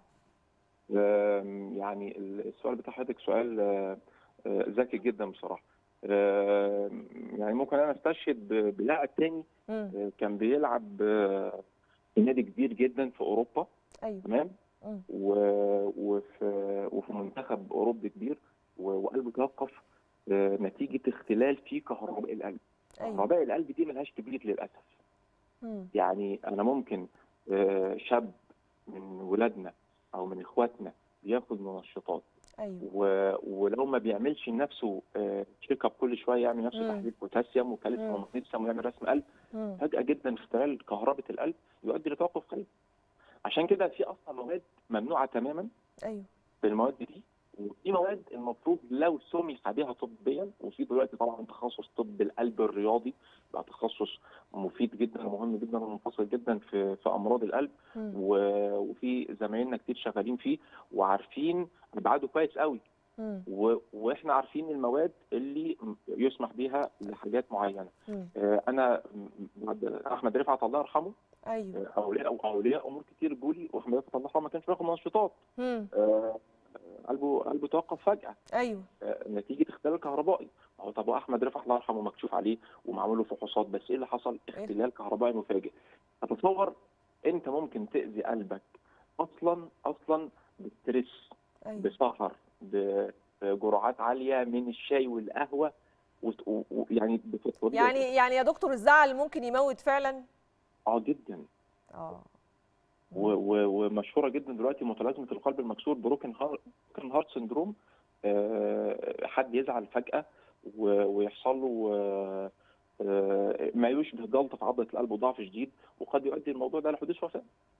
Speaker 7: آم، يعني السؤال بتاع حضرتك سؤال آه، آه، ذكي جدا بصراحة آم، يعني ممكن أنا أستشهد ب- بلاعب تاني
Speaker 1: مم.
Speaker 7: آه، كان بيلعب آه، في نادي كبير جدا في أوروبا
Speaker 1: ايوه
Speaker 7: تمام
Speaker 1: مم.
Speaker 7: و- وفي وفي منتخب أوروبي كبير و- وقلبه توقف آه، نتيجة اختلال في كهرباء القلب
Speaker 1: ايوه
Speaker 7: كهرباء القلب دي ملهاش كبير للأسف
Speaker 1: مم.
Speaker 7: يعني انا ممكن آه، شاب من ولادنا او من اخواتنا بياخد منشطات
Speaker 1: ايوه
Speaker 7: و... ولو ما بيعملش لنفسه تشيك اب كل شويه يعمل نفسه
Speaker 1: مم.
Speaker 7: تحليل بوتاسيوم وكالسيوم
Speaker 1: مم.
Speaker 7: ومغنيسيوم ويعمل رسم قلب
Speaker 1: مم.
Speaker 7: فجاه جدا اختلال كهرباء القلب يؤدي لتوقف قلب عشان كده في اصلا مواد ممنوعه تماما
Speaker 1: ايوه
Speaker 7: في المواد دي وفي مواد المفروض لو سمح بها طبيا وفي دلوقتي طبعا تخصص طب القلب الرياضي بقى تخصص مفيد جدا ومهم جدا ومنفصل جدا في في امراض القلب
Speaker 1: مم.
Speaker 7: و- وفي زمايلنا كتير شغالين فيه وعارفين ابعاده كويس قوي
Speaker 1: مم.
Speaker 7: و- واحنا عارفين المواد اللي م- يسمح بيها لحاجات معينه
Speaker 1: مم.
Speaker 7: آه، انا م- بعد احمد رفعت الله يرحمه
Speaker 1: ايوه
Speaker 7: آه، اولياء اولياء امور كتير جولي واحمد رفعت الله يرحمه ما كانش بياخد منشطات
Speaker 1: مم.
Speaker 7: آه، قلبه قلبه توقف فجاه
Speaker 1: ايوه
Speaker 7: آه، نتيجه اختلال كهربائي هو طب احمد رفعت الله يرحمه مكشوف عليه ومعمول له فحوصات بس ايه اللي حصل؟ اختلال كهربائي مفاجئ اتصور انت ممكن تاذي قلبك اصلا اصلا بالستريس
Speaker 1: ايوه
Speaker 7: بسهر ب- بجرعات عاليه من الشاي والقهوه وت- و- و- يعني بتطلب
Speaker 1: يعني يعني يا دكتور الزعل ممكن يموت فعلا
Speaker 7: اه جدا
Speaker 1: اه
Speaker 7: و- و- ومشهوره جدا دلوقتي متلازمه القلب المكسور بروكن هارت بروكن هارت سندروم آه، حد يزعل فجاه و- ويحصل له آه، آه، ما يشبه جلطه في عضله القلب وضعف شديد وقد يؤدي الموضوع ده لحدوث وفاه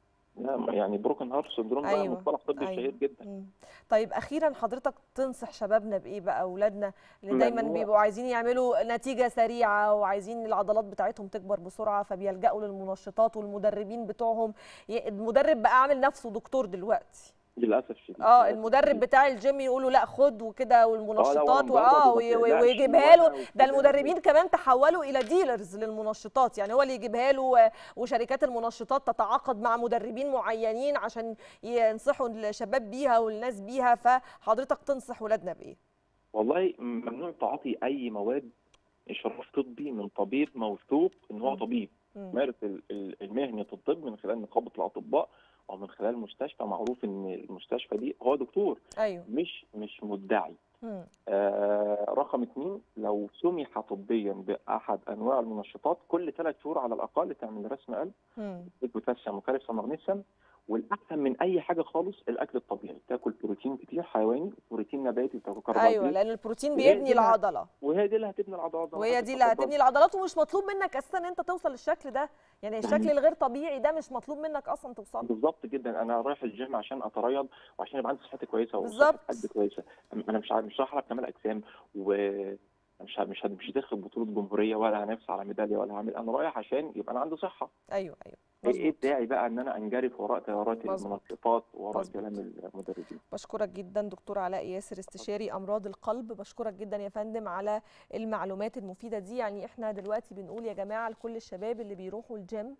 Speaker 7: لا، يعني بروكن هارت سندروم ده
Speaker 1: أيوة،
Speaker 7: مصطلح طبي
Speaker 1: أيوة.
Speaker 7: شهير جدا
Speaker 1: مم. طيب اخيرا حضرتك تنصح شبابنا بايه بقى اولادنا اللي دايما
Speaker 7: ممنوع.
Speaker 1: بيبقوا عايزين يعملوا نتيجه سريعه وعايزين العضلات بتاعتهم تكبر بسرعه فبيلجأوا للمنشطات والمدربين بتوعهم ي- المدرب بقى عامل نفسه دكتور دلوقتي
Speaker 7: للاسف الشديد
Speaker 1: اه
Speaker 7: للأسف
Speaker 1: المدرب
Speaker 7: الشديد.
Speaker 1: بتاع الجيم يقولوا لا خد وكده والمنشطات
Speaker 7: مجرد
Speaker 1: واه
Speaker 7: وما
Speaker 1: وي- وي-
Speaker 7: تقلقش
Speaker 1: ويجيبها له
Speaker 7: وأنا
Speaker 1: ده
Speaker 7: وكده.
Speaker 1: المدربين كمان تحولوا الى ديلرز للمنشطات يعني هو اللي يجيبها له و- وشركات المنشطات تتعاقد مع مدربين معينين عشان ينصحوا الشباب بيها والناس بيها فحضرتك تنصح ولادنا بايه
Speaker 7: والله ممنوع تعاطي اي مواد اشراف طبي من طبيب موثوق ان هو
Speaker 1: مم.
Speaker 7: طبيب
Speaker 1: مم.
Speaker 7: مارس ال- ال- المهنه الطب من خلال نقابه الاطباء او من خلال مستشفى معروف ان المستشفى دي هو دكتور
Speaker 1: ايوه
Speaker 7: مش مش مدعي
Speaker 1: مم.
Speaker 7: آه رقم اثنين لو سمح طبيا باحد انواع المنشطات كل ثلاث شهور على الاقل تعمل رسم قلب
Speaker 1: مم.
Speaker 7: بوتاسيوم وكالسيوم ومغنيسيوم والاحسن من اي حاجه خالص الاكل الطبيعي تاكل بروتين كتير حيواني بروتين نباتي تاكل كربوهيدرات
Speaker 1: ايوه لان البروتين
Speaker 7: وهي
Speaker 1: بيبني
Speaker 7: دي اللي هت-
Speaker 1: العضله
Speaker 7: وهي دي اللي هتبني العضلات زي ما
Speaker 1: وهي
Speaker 7: حضرتك
Speaker 1: دي اللي
Speaker 7: اتفضلت.
Speaker 1: هتبني العضلات ومش مطلوب منك اساسا ان انت توصل للشكل ده يعني الشكل الغير طبيعي ده مش مطلوب منك اصلا توصل له.
Speaker 7: بالظبط جدا انا رايح الجيم عشان اتريض وعشان يبقى عندي صحتي كويسه
Speaker 1: بالظبط.
Speaker 7: وصحه قلبي كويسه انا مش ع- مش رايح العب كمال اجسام و مش ه- مش ه- مش داخل بطوله جمهوريه ولا هنافس على ميداليه ولا هعمل انا رايح عشان يبقى انا عندي صحه
Speaker 1: ايوه ايوه
Speaker 7: ايه إيه
Speaker 1: مظبوط.
Speaker 7: الداعي بقى ان انا انجرف وراء تيارات
Speaker 1: مظبوط.
Speaker 7: المنشطات وراء
Speaker 1: مظبوط.
Speaker 7: كلام المدربين
Speaker 1: بشكرك جدا دكتور علاء ياسر استشاري امراض القلب بشكرك جدا يا فندم على المعلومات المفيده دي يعني احنا دلوقتي بنقول يا جماعه لكل الشباب اللي بيروحوا الجيم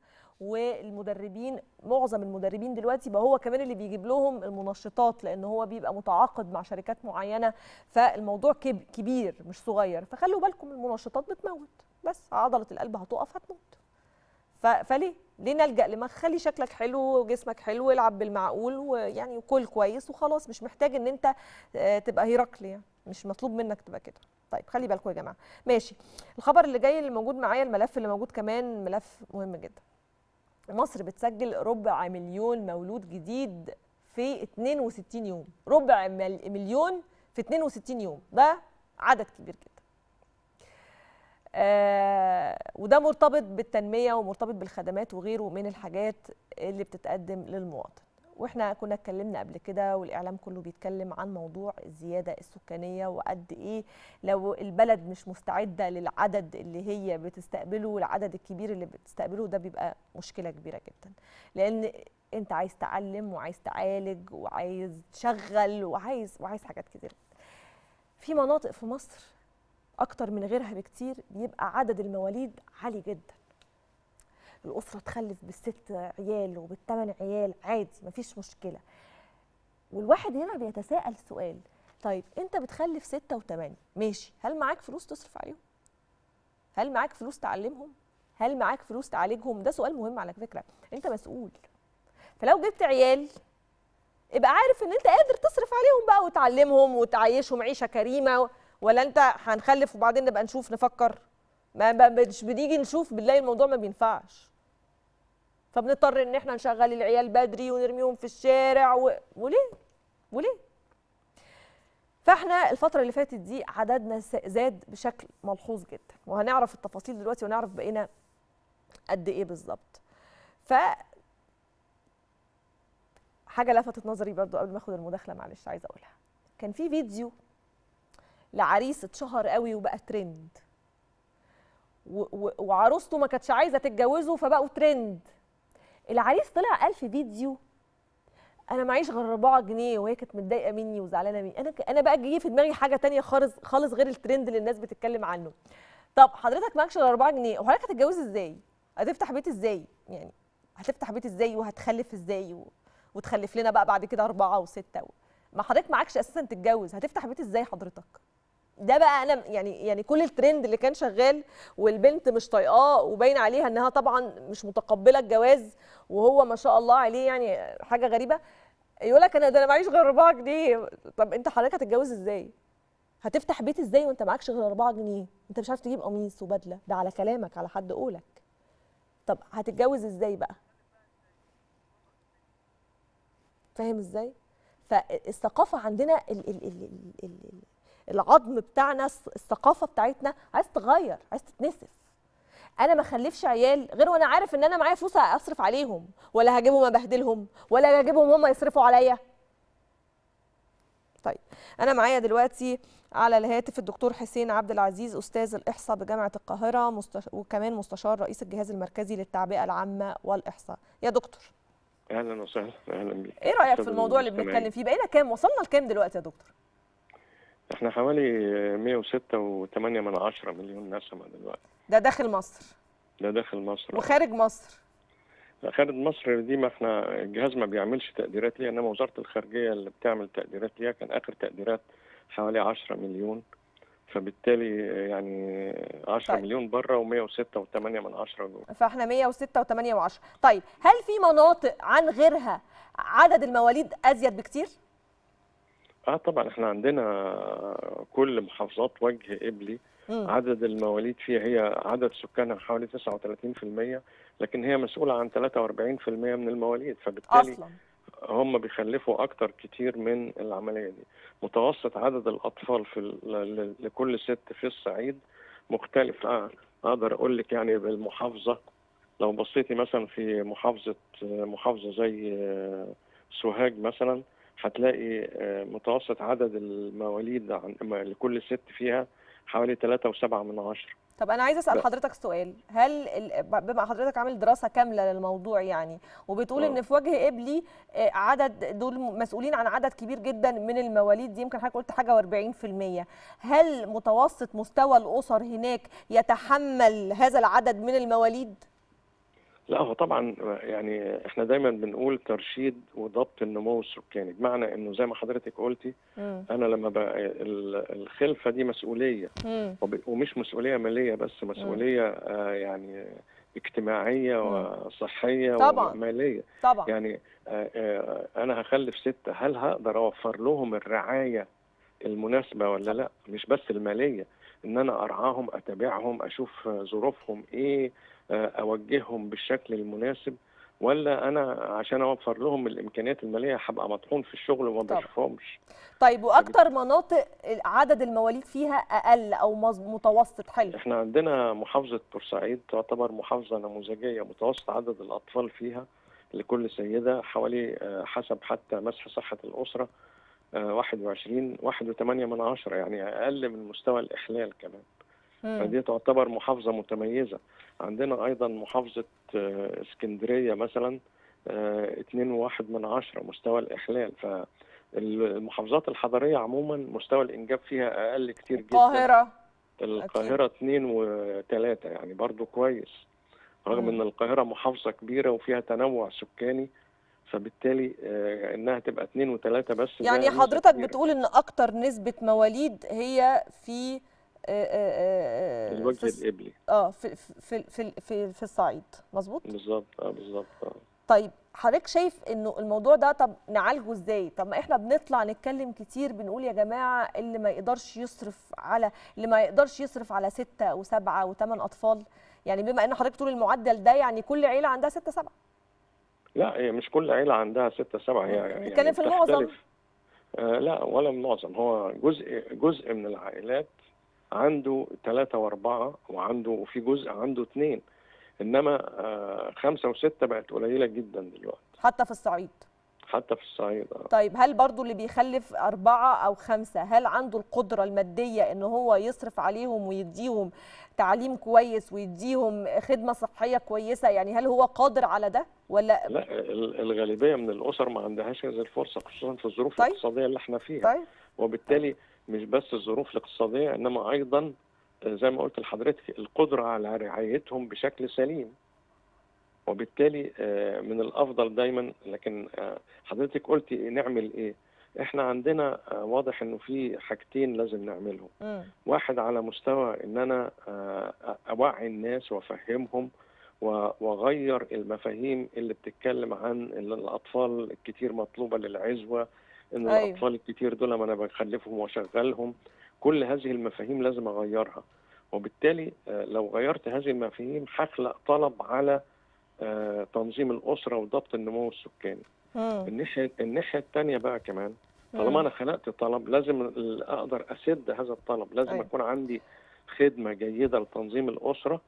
Speaker 1: والمدربين معظم المدربين دلوقتي بقى هو كمان اللي بيجيب لهم المنشطات لان هو بيبقى متعاقد مع شركات معينه فالموضوع كب- كبير مش صغير فخلوا بالكم المنشطات بتموت بس عضله القلب هتقف هتموت ف- فليه؟ ليه نلجأ لما خلي شكلك حلو وجسمك حلو العب بالمعقول ويعني وكل كويس وخلاص مش محتاج ان انت آه، تبقى هيرقل يعني مش مطلوب منك تبقى كده طيب خلي بالكم يا جماعه ماشي الخبر اللي جاي اللي موجود معايا الملف اللي موجود كمان ملف مهم جدا مصر بتسجل ربع مليون مولود جديد في 62 يوم ربع مل- مليون في 62 يوم ده عدد كبير جدا آه وده مرتبط بالتنميه ومرتبط بالخدمات وغيره من الحاجات اللي بتتقدم للمواطن واحنا كنا اتكلمنا قبل كده والاعلام كله بيتكلم عن موضوع الزياده السكانيه وقد ايه لو البلد مش مستعده للعدد اللي هي بتستقبله والعدد الكبير اللي بتستقبله ده بيبقى مشكله كبيره جدا لان انت عايز تعلم وعايز تعالج وعايز تشغل وعايز وعايز حاجات كتير في مناطق في مصر اكتر من غيرها بكتير بيبقى عدد المواليد عالي جدا الاسره تخلف بالست عيال وبالثمان عيال عادي مفيش مشكله والواحد هنا بيتساءل سؤال طيب انت بتخلف ستة وثمانية ماشي هل معاك فلوس تصرف عليهم هل معاك فلوس تعلمهم هل معاك فلوس تعالجهم ده سؤال مهم على فكره انت مسؤول فلو جبت عيال ابقى عارف ان انت قادر تصرف عليهم بقى وتعلمهم وتعيشهم عيشه كريمه ولا انت هنخلف وبعدين نبقى نشوف نفكر ما ما- مش بنيجي نشوف بنلاقي الموضوع ما بينفعش فبنضطر ان احنا نشغل العيال بدري ونرميهم في الشارع و... وليه وليه فاحنا الفتره اللي فاتت دي عددنا س- زاد بشكل ملحوظ جدا وهنعرف التفاصيل دلوقتي ونعرف بقينا قد ايه بالظبط ف حاجه لفتت نظري برضو قبل ما اخد المداخله معلش عايزه اقولها كان في فيديو لعريس اتشهر قوي وبقى ترند و- و- وعروسته ما كانتش عايزه تتجوزه فبقوا ترند العريس طلع قال في فيديو انا معيش غير 4 جنيه وهي كانت متضايقه مني وزعلانه مني انا ك- انا بقى جه في دماغي حاجه تانية خالص خالص غير الترند اللي الناس بتتكلم عنه طب حضرتك معكش غير 4 جنيه وحضرتك هتتجوز ازاي هتفتح بيت ازاي يعني هتفتح بيت ازاي وهتخلف ازاي و... وتخلف لنا بقى بعد كده أربعة وستة و... ما حضرتك معكش أساسا تتجوز هتفتح بيت ازاي حضرتك ده بقى انا يعني يعني كل الترند اللي كان شغال والبنت مش طايقاه وباين عليها انها طبعا مش متقبله الجواز وهو ما شاء الله عليه يعني حاجه غريبه يقول لك انا ده انا معيش غير 4 جنيه طب انت حضرتك هتتجوز ازاي هتفتح بيت ازاي وانت معكش غير 4 جنيه انت مش عارف تجيب قميص وبدله ده على كلامك على حد قولك طب هتتجوز ازاي بقى فاهم ازاي فالثقافه عندنا ال ال ال ال ال ال العظم بتاعنا الث- الثقافه بتاعتنا عايز تغير عايز تتنسف انا ما اخلفش عيال غير وانا عارف ان انا معايا فلوس اصرف عليهم ولا هجيبهم ابهدلهم ولا هجيبهم هم يصرفوا عليا طيب انا معايا دلوقتي على الهاتف الدكتور حسين عبد العزيز استاذ الاحصاء بجامعه القاهره مستش... وكمان مستشار رئيس الجهاز المركزي للتعبئه العامه والاحصاء يا دكتور
Speaker 8: اهلا وسهلا اهلا بيك
Speaker 1: ايه رايك في
Speaker 8: أستاذ
Speaker 1: الموضوع اللي
Speaker 8: المستمعين.
Speaker 1: بنتكلم فيه بقينا كام وصلنا لكام دلوقتي يا دكتور
Speaker 8: احنا حوالي 106.8 من عشرة مليون نسمة دلوقتي
Speaker 1: ده داخل مصر
Speaker 8: ده داخل مصر
Speaker 1: وخارج مصر
Speaker 8: خارج مصر دي ما احنا الجهاز ما بيعملش تقديرات ليها انما وزارة الخارجية اللي بتعمل تقديرات ليها كان اخر تقديرات حوالي 10 مليون فبالتالي يعني 10
Speaker 1: طيب.
Speaker 8: مليون بره و106.8 من عشرة جوه
Speaker 1: فاحنا 106 و8 و10 طيب هل في مناطق عن غيرها عدد المواليد ازيد بكتير
Speaker 8: اه طبعا احنا عندنا كل محافظات وجه قبلي
Speaker 1: مم.
Speaker 8: عدد المواليد فيها هي عدد سكانها حوالي 39% لكن هي مسؤولة عن 43% من المواليد فبالتالي
Speaker 1: اصلا
Speaker 8: هم بيخلفوا أكتر كتير من العملية دي متوسط عدد الأطفال في ال- ل- لكل ست في الصعيد مختلف آه، أقدر أقول لك يعني بالمحافظة لو بصيتي مثلا في محافظة محافظة زي آه، سوهاج مثلا هتلاقي آه، متوسط عدد المواليد عن لكل ست فيها حوالي 3.7 من عشرة
Speaker 1: طب انا عايزه اسال
Speaker 8: لا.
Speaker 1: حضرتك سؤال هل ال- بما حضرتك عامل دراسه كامله للموضوع يعني وبتقول
Speaker 8: آه.
Speaker 1: ان في وجه قبلي آه، عدد دول مسؤولين عن عدد كبير جدا من المواليد دي يمكن حضرتك قلت حاجه و40% هل متوسط مستوى الاسر هناك يتحمل هذا العدد من المواليد
Speaker 8: لا هو طبعا يعني احنا دايما بنقول ترشيد وضبط النمو السكاني بمعنى انه زي ما حضرتك قلتي
Speaker 1: مم.
Speaker 8: انا لما بقى ال- الخلفه دي مسؤوليه
Speaker 1: مم.
Speaker 8: وب- ومش مسؤوليه ماليه بس مسؤوليه آه يعني اجتماعيه وصحيه
Speaker 1: طبعاً.
Speaker 8: وماليه
Speaker 1: طبعا
Speaker 8: يعني آه آه انا هخلف سته هل هقدر اوفر لهم الرعايه المناسبه ولا لا مش بس الماليه ان انا ارعاهم اتابعهم اشوف آه، ظروفهم ايه آه، اوجههم بالشكل المناسب ولا انا عشان اوفر لهم الامكانيات الماليه هبقى مطحون في الشغل وما
Speaker 1: طبعاً.
Speaker 8: بشوفهمش
Speaker 1: طيب واكتر مناطق عدد المواليد فيها اقل او مز- متوسط حلو
Speaker 8: احنا عندنا محافظة بورسعيد تعتبر محافظة نموذجية متوسط عدد الأطفال فيها لكل سيدة حوالي آه، حسب حتى مسح صحة الأسرة آه، 21 واحد وثمانية من عشرة يعني أقل من مستوى الإحلال كمان
Speaker 1: مم.
Speaker 8: فدي تعتبر محافظة متميزة عندنا أيضا محافظة آه، اسكندرية مثلا آه، اتنين وواحد من عشرة مستوى الإحلال فالمحافظات الحضرية عموما مستوى الإنجاب فيها أقل كتير جدا
Speaker 1: القاهره
Speaker 8: القاهرة اتنين وتلاتة يعني برضو كويس رغم
Speaker 1: مم.
Speaker 8: ان القاهرة محافظة كبيرة وفيها تنوع سكاني فبالتالي آه، انها تبقى اتنين وتلاتة بس ده
Speaker 1: يعني
Speaker 8: ميزة
Speaker 1: حضرتك
Speaker 8: كبيرة.
Speaker 1: بتقول ان اكتر نسبه مواليد هي في آه، آه، آه،
Speaker 8: الوجه
Speaker 1: في الس-
Speaker 8: القبلي
Speaker 1: اه في في في في, في الصعيد مظبوط
Speaker 8: بالظبط اه بالظبط اه
Speaker 1: طيب حضرتك شايف انه الموضوع ده طب نعالجه ازاي طب ما احنا بنطلع نتكلم كتير بنقول يا جماعه اللي ما يقدرش يصرف على اللي ما يقدرش يصرف على ستة وسبعة وثمان اطفال يعني بما ان حضرتك تقول المعدل ده يعني كل عيله عندها ستة سبعة
Speaker 8: لا هي مش كل عيلة عندها ستة سبعة هي يعني
Speaker 1: بنتكلم في المعظم.
Speaker 8: بتختلف. آه لا ولا المعظم هو جزء جزء من العائلات عنده ثلاثة وأربعة وعنده وفي جزء عنده اثنين إنما آه خمسة وستة بقت قليلة جدا دلوقتي
Speaker 1: حتى في الصعيد
Speaker 8: حتى في الصعيد آه.
Speaker 1: طيب هل برضو اللي بيخلف أربعة أو خمسة هل عنده القدرة المادية إن هو يصرف عليهم ويديهم تعليم كويس ويديهم خدمة صحية كويسة يعني هل هو قادر على ده ولا
Speaker 8: لا ال- الغالبيه من الاسر ما عندهاش هذه الفرصه خصوصا في الظروف
Speaker 1: طيب.
Speaker 8: الاقتصاديه اللي احنا فيها
Speaker 1: طيب
Speaker 8: وبالتالي مش بس الظروف الاقتصاديه انما ايضا آه، زي ما قلت لحضرتك القدره على رعايتهم بشكل سليم وبالتالي آه، من الافضل دايما لكن آه، حضرتك قلتي نعمل ايه احنا عندنا آه، واضح انه في حاجتين لازم نعملهم
Speaker 1: مم.
Speaker 8: واحد على مستوى ان انا آه، اوعي الناس وافهمهم و- واغير المفاهيم اللي بتتكلم عن ان الاطفال الكتير مطلوبه للعزوه ان
Speaker 1: أيوة.
Speaker 8: الاطفال الكتير دول ما انا بخلفهم واشغلهم كل هذه المفاهيم لازم اغيرها وبالتالي آه، لو غيرت هذه المفاهيم هخلق طلب على آه، تنظيم الاسره وضبط النمو السكاني
Speaker 1: مم.
Speaker 8: الناحيه الناحيه الثانيه بقى كمان طالما
Speaker 1: مم.
Speaker 8: انا خلقت طلب لازم ال- اقدر اسد هذا الطلب لازم
Speaker 1: أيوة.
Speaker 8: يكون عندي خدمه جيده لتنظيم الاسره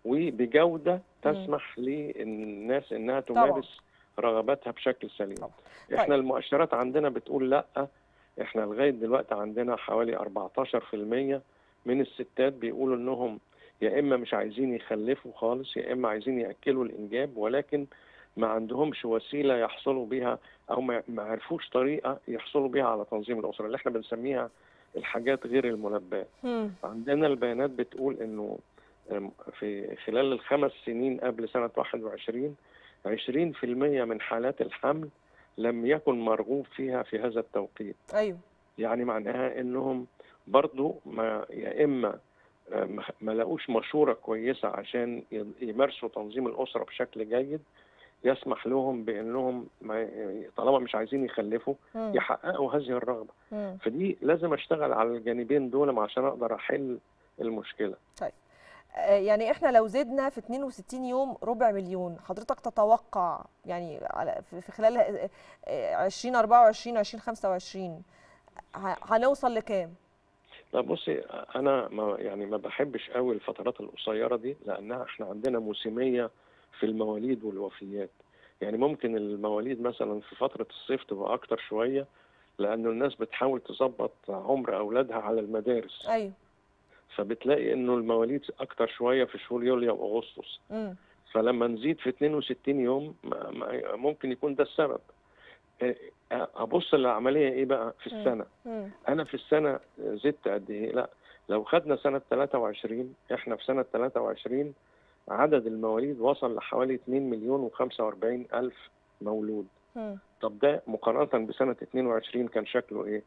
Speaker 8: وبجوده تسمح للناس انها تمارس رغباتها بشكل سليم
Speaker 1: طبعا.
Speaker 8: احنا
Speaker 1: طيب.
Speaker 8: المؤشرات عندنا بتقول لا احنا لغايه دلوقتي عندنا حوالي 14% من الستات بيقولوا انهم يا اما مش عايزين يخلفوا خالص يا اما عايزين ياكلوا الانجاب ولكن ما عندهمش وسيله يحصلوا بيها او ما ما عرفوش طريقه يحصلوا بيها على تنظيم الاسره اللي احنا بنسميها الحاجات غير المنباه
Speaker 1: مم.
Speaker 8: عندنا البيانات بتقول انه أم، في خلال الخمس سنين قبل سنة 21 20% من حالات الحمل لم يكن مرغوب فيها في هذا التوقيت
Speaker 1: أيوه
Speaker 8: يعني معناها انهم برضو ما يا اما آه، ما- ما لقوش مشورة كويسة عشان ي- يمارسوا تنظيم الأسرة بشكل جيد يسمح لهم بأنهم ما طالما مش عايزين يخلفوا
Speaker 1: مم.
Speaker 8: يحققوا هذه الرغبة
Speaker 1: مم.
Speaker 8: فدي لازم اشتغل على الجانبين دول عشان اقدر احل المشكله
Speaker 1: آه، يعني احنا لو زدنا في 62 يوم ربع مليون حضرتك تتوقع يعني على في في خلال آه، آه، 2024 2025 ه- هنوصل لكام؟
Speaker 8: طب بصي انا ما يعني ما بحبش قوي الفترات القصيره دي لانها احنا عندنا موسميه في المواليد والوفيات يعني ممكن المواليد مثلا في فتره الصيف تبقى اكتر شويه لانه الناس بتحاول تظبط عمر اولادها على المدارس
Speaker 1: ايوه
Speaker 8: فبتلاقي انه المواليد اكتر شويه في شهور يوليو واغسطس
Speaker 1: امم
Speaker 8: فلما نزيد في 62 يوم ما- ما- ممكن يكون ده السبب إيه، ابص للعمليه ايه بقى في
Speaker 1: مم.
Speaker 8: السنه
Speaker 1: امم
Speaker 8: انا في السنه زدت قد ايه لا لو خدنا سنه 23 احنا في سنه 23 عدد المواليد وصل لحوالي 2 مليون و45 الف مولود
Speaker 1: امم
Speaker 8: طب ده مقارنه بسنه 22 كان شكله ايه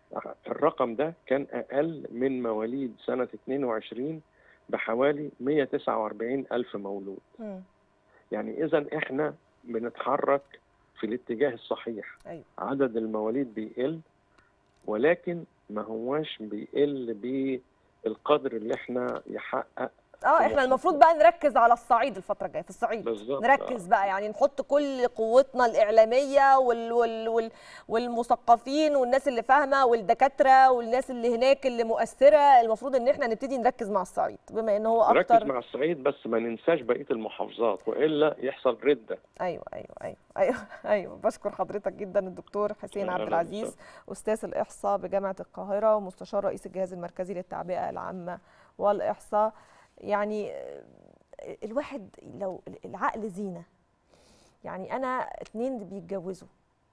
Speaker 8: الرقم ده كان اقل من مواليد سنه 22 بحوالي 149 الف مولود
Speaker 1: امم
Speaker 8: يعني اذا احنا بنتحرك في الاتجاه الصحيح
Speaker 1: ايوه
Speaker 8: عدد المواليد بيقل ولكن ما هواش بيقل بالقدر اللي احنا يحقق
Speaker 1: اه احنا المفروض بقى نركز على الصعيد الفتره الجايه في الصعيد
Speaker 8: بالظبط
Speaker 1: نركز بقى يعني نحط كل قوتنا الإعلامية وال وال وال والمثقفين والناس اللي فاهمة والدكاترة والناس اللي هناك اللي مؤثرة المفروض إن احنا نبتدي نركز مع الصعيد بما إن هو
Speaker 8: نركز
Speaker 1: أكتر
Speaker 8: مع الصعيد بس ما ننساش بقيه المحافظات والا يحصل رده
Speaker 1: أيوه أيوه أيوه أيوه أيوه بشكر حضرتك جدا الدكتور حسين
Speaker 8: أهلاً
Speaker 1: عبد العزيز
Speaker 8: وسهلاً.
Speaker 1: أستاذ الإحصاء بجامعة القاهرة ومستشار رئيس الجهاز المركزي للتعبئة العامة والإحصاء يعني آه، الواحد لو العقل زينة يعني أنا اتنين بيتجوزوا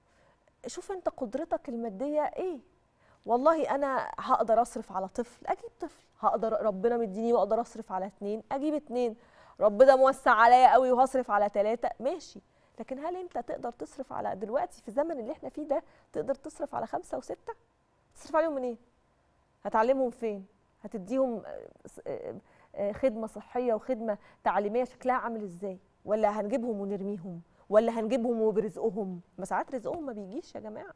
Speaker 1: شوف أنت قدرتك المادية إيه والله أنا هقدر أصرف على طفل أجيب طفل هقدر ربنا مديني وأقدر أصرف على اتنين أجيب اتنين ربنا موسع عليا قوي وهصرف على تلاتة ماشي لكن هل انت تقدر تصرف على دلوقتي في الزمن اللي احنا فيه ده تقدر تصرف على خمسة وستة تصرف عليهم منين هتعلمهم فين هتديهم آه، س- آه، آه، خدمة صحية وخدمة تعليمية شكلها عامل ازاي ولا هنجيبهم ونرميهم ولا هنجيبهم وبرزقهم ما ساعات رزقهم ما بيجيش يا جماعة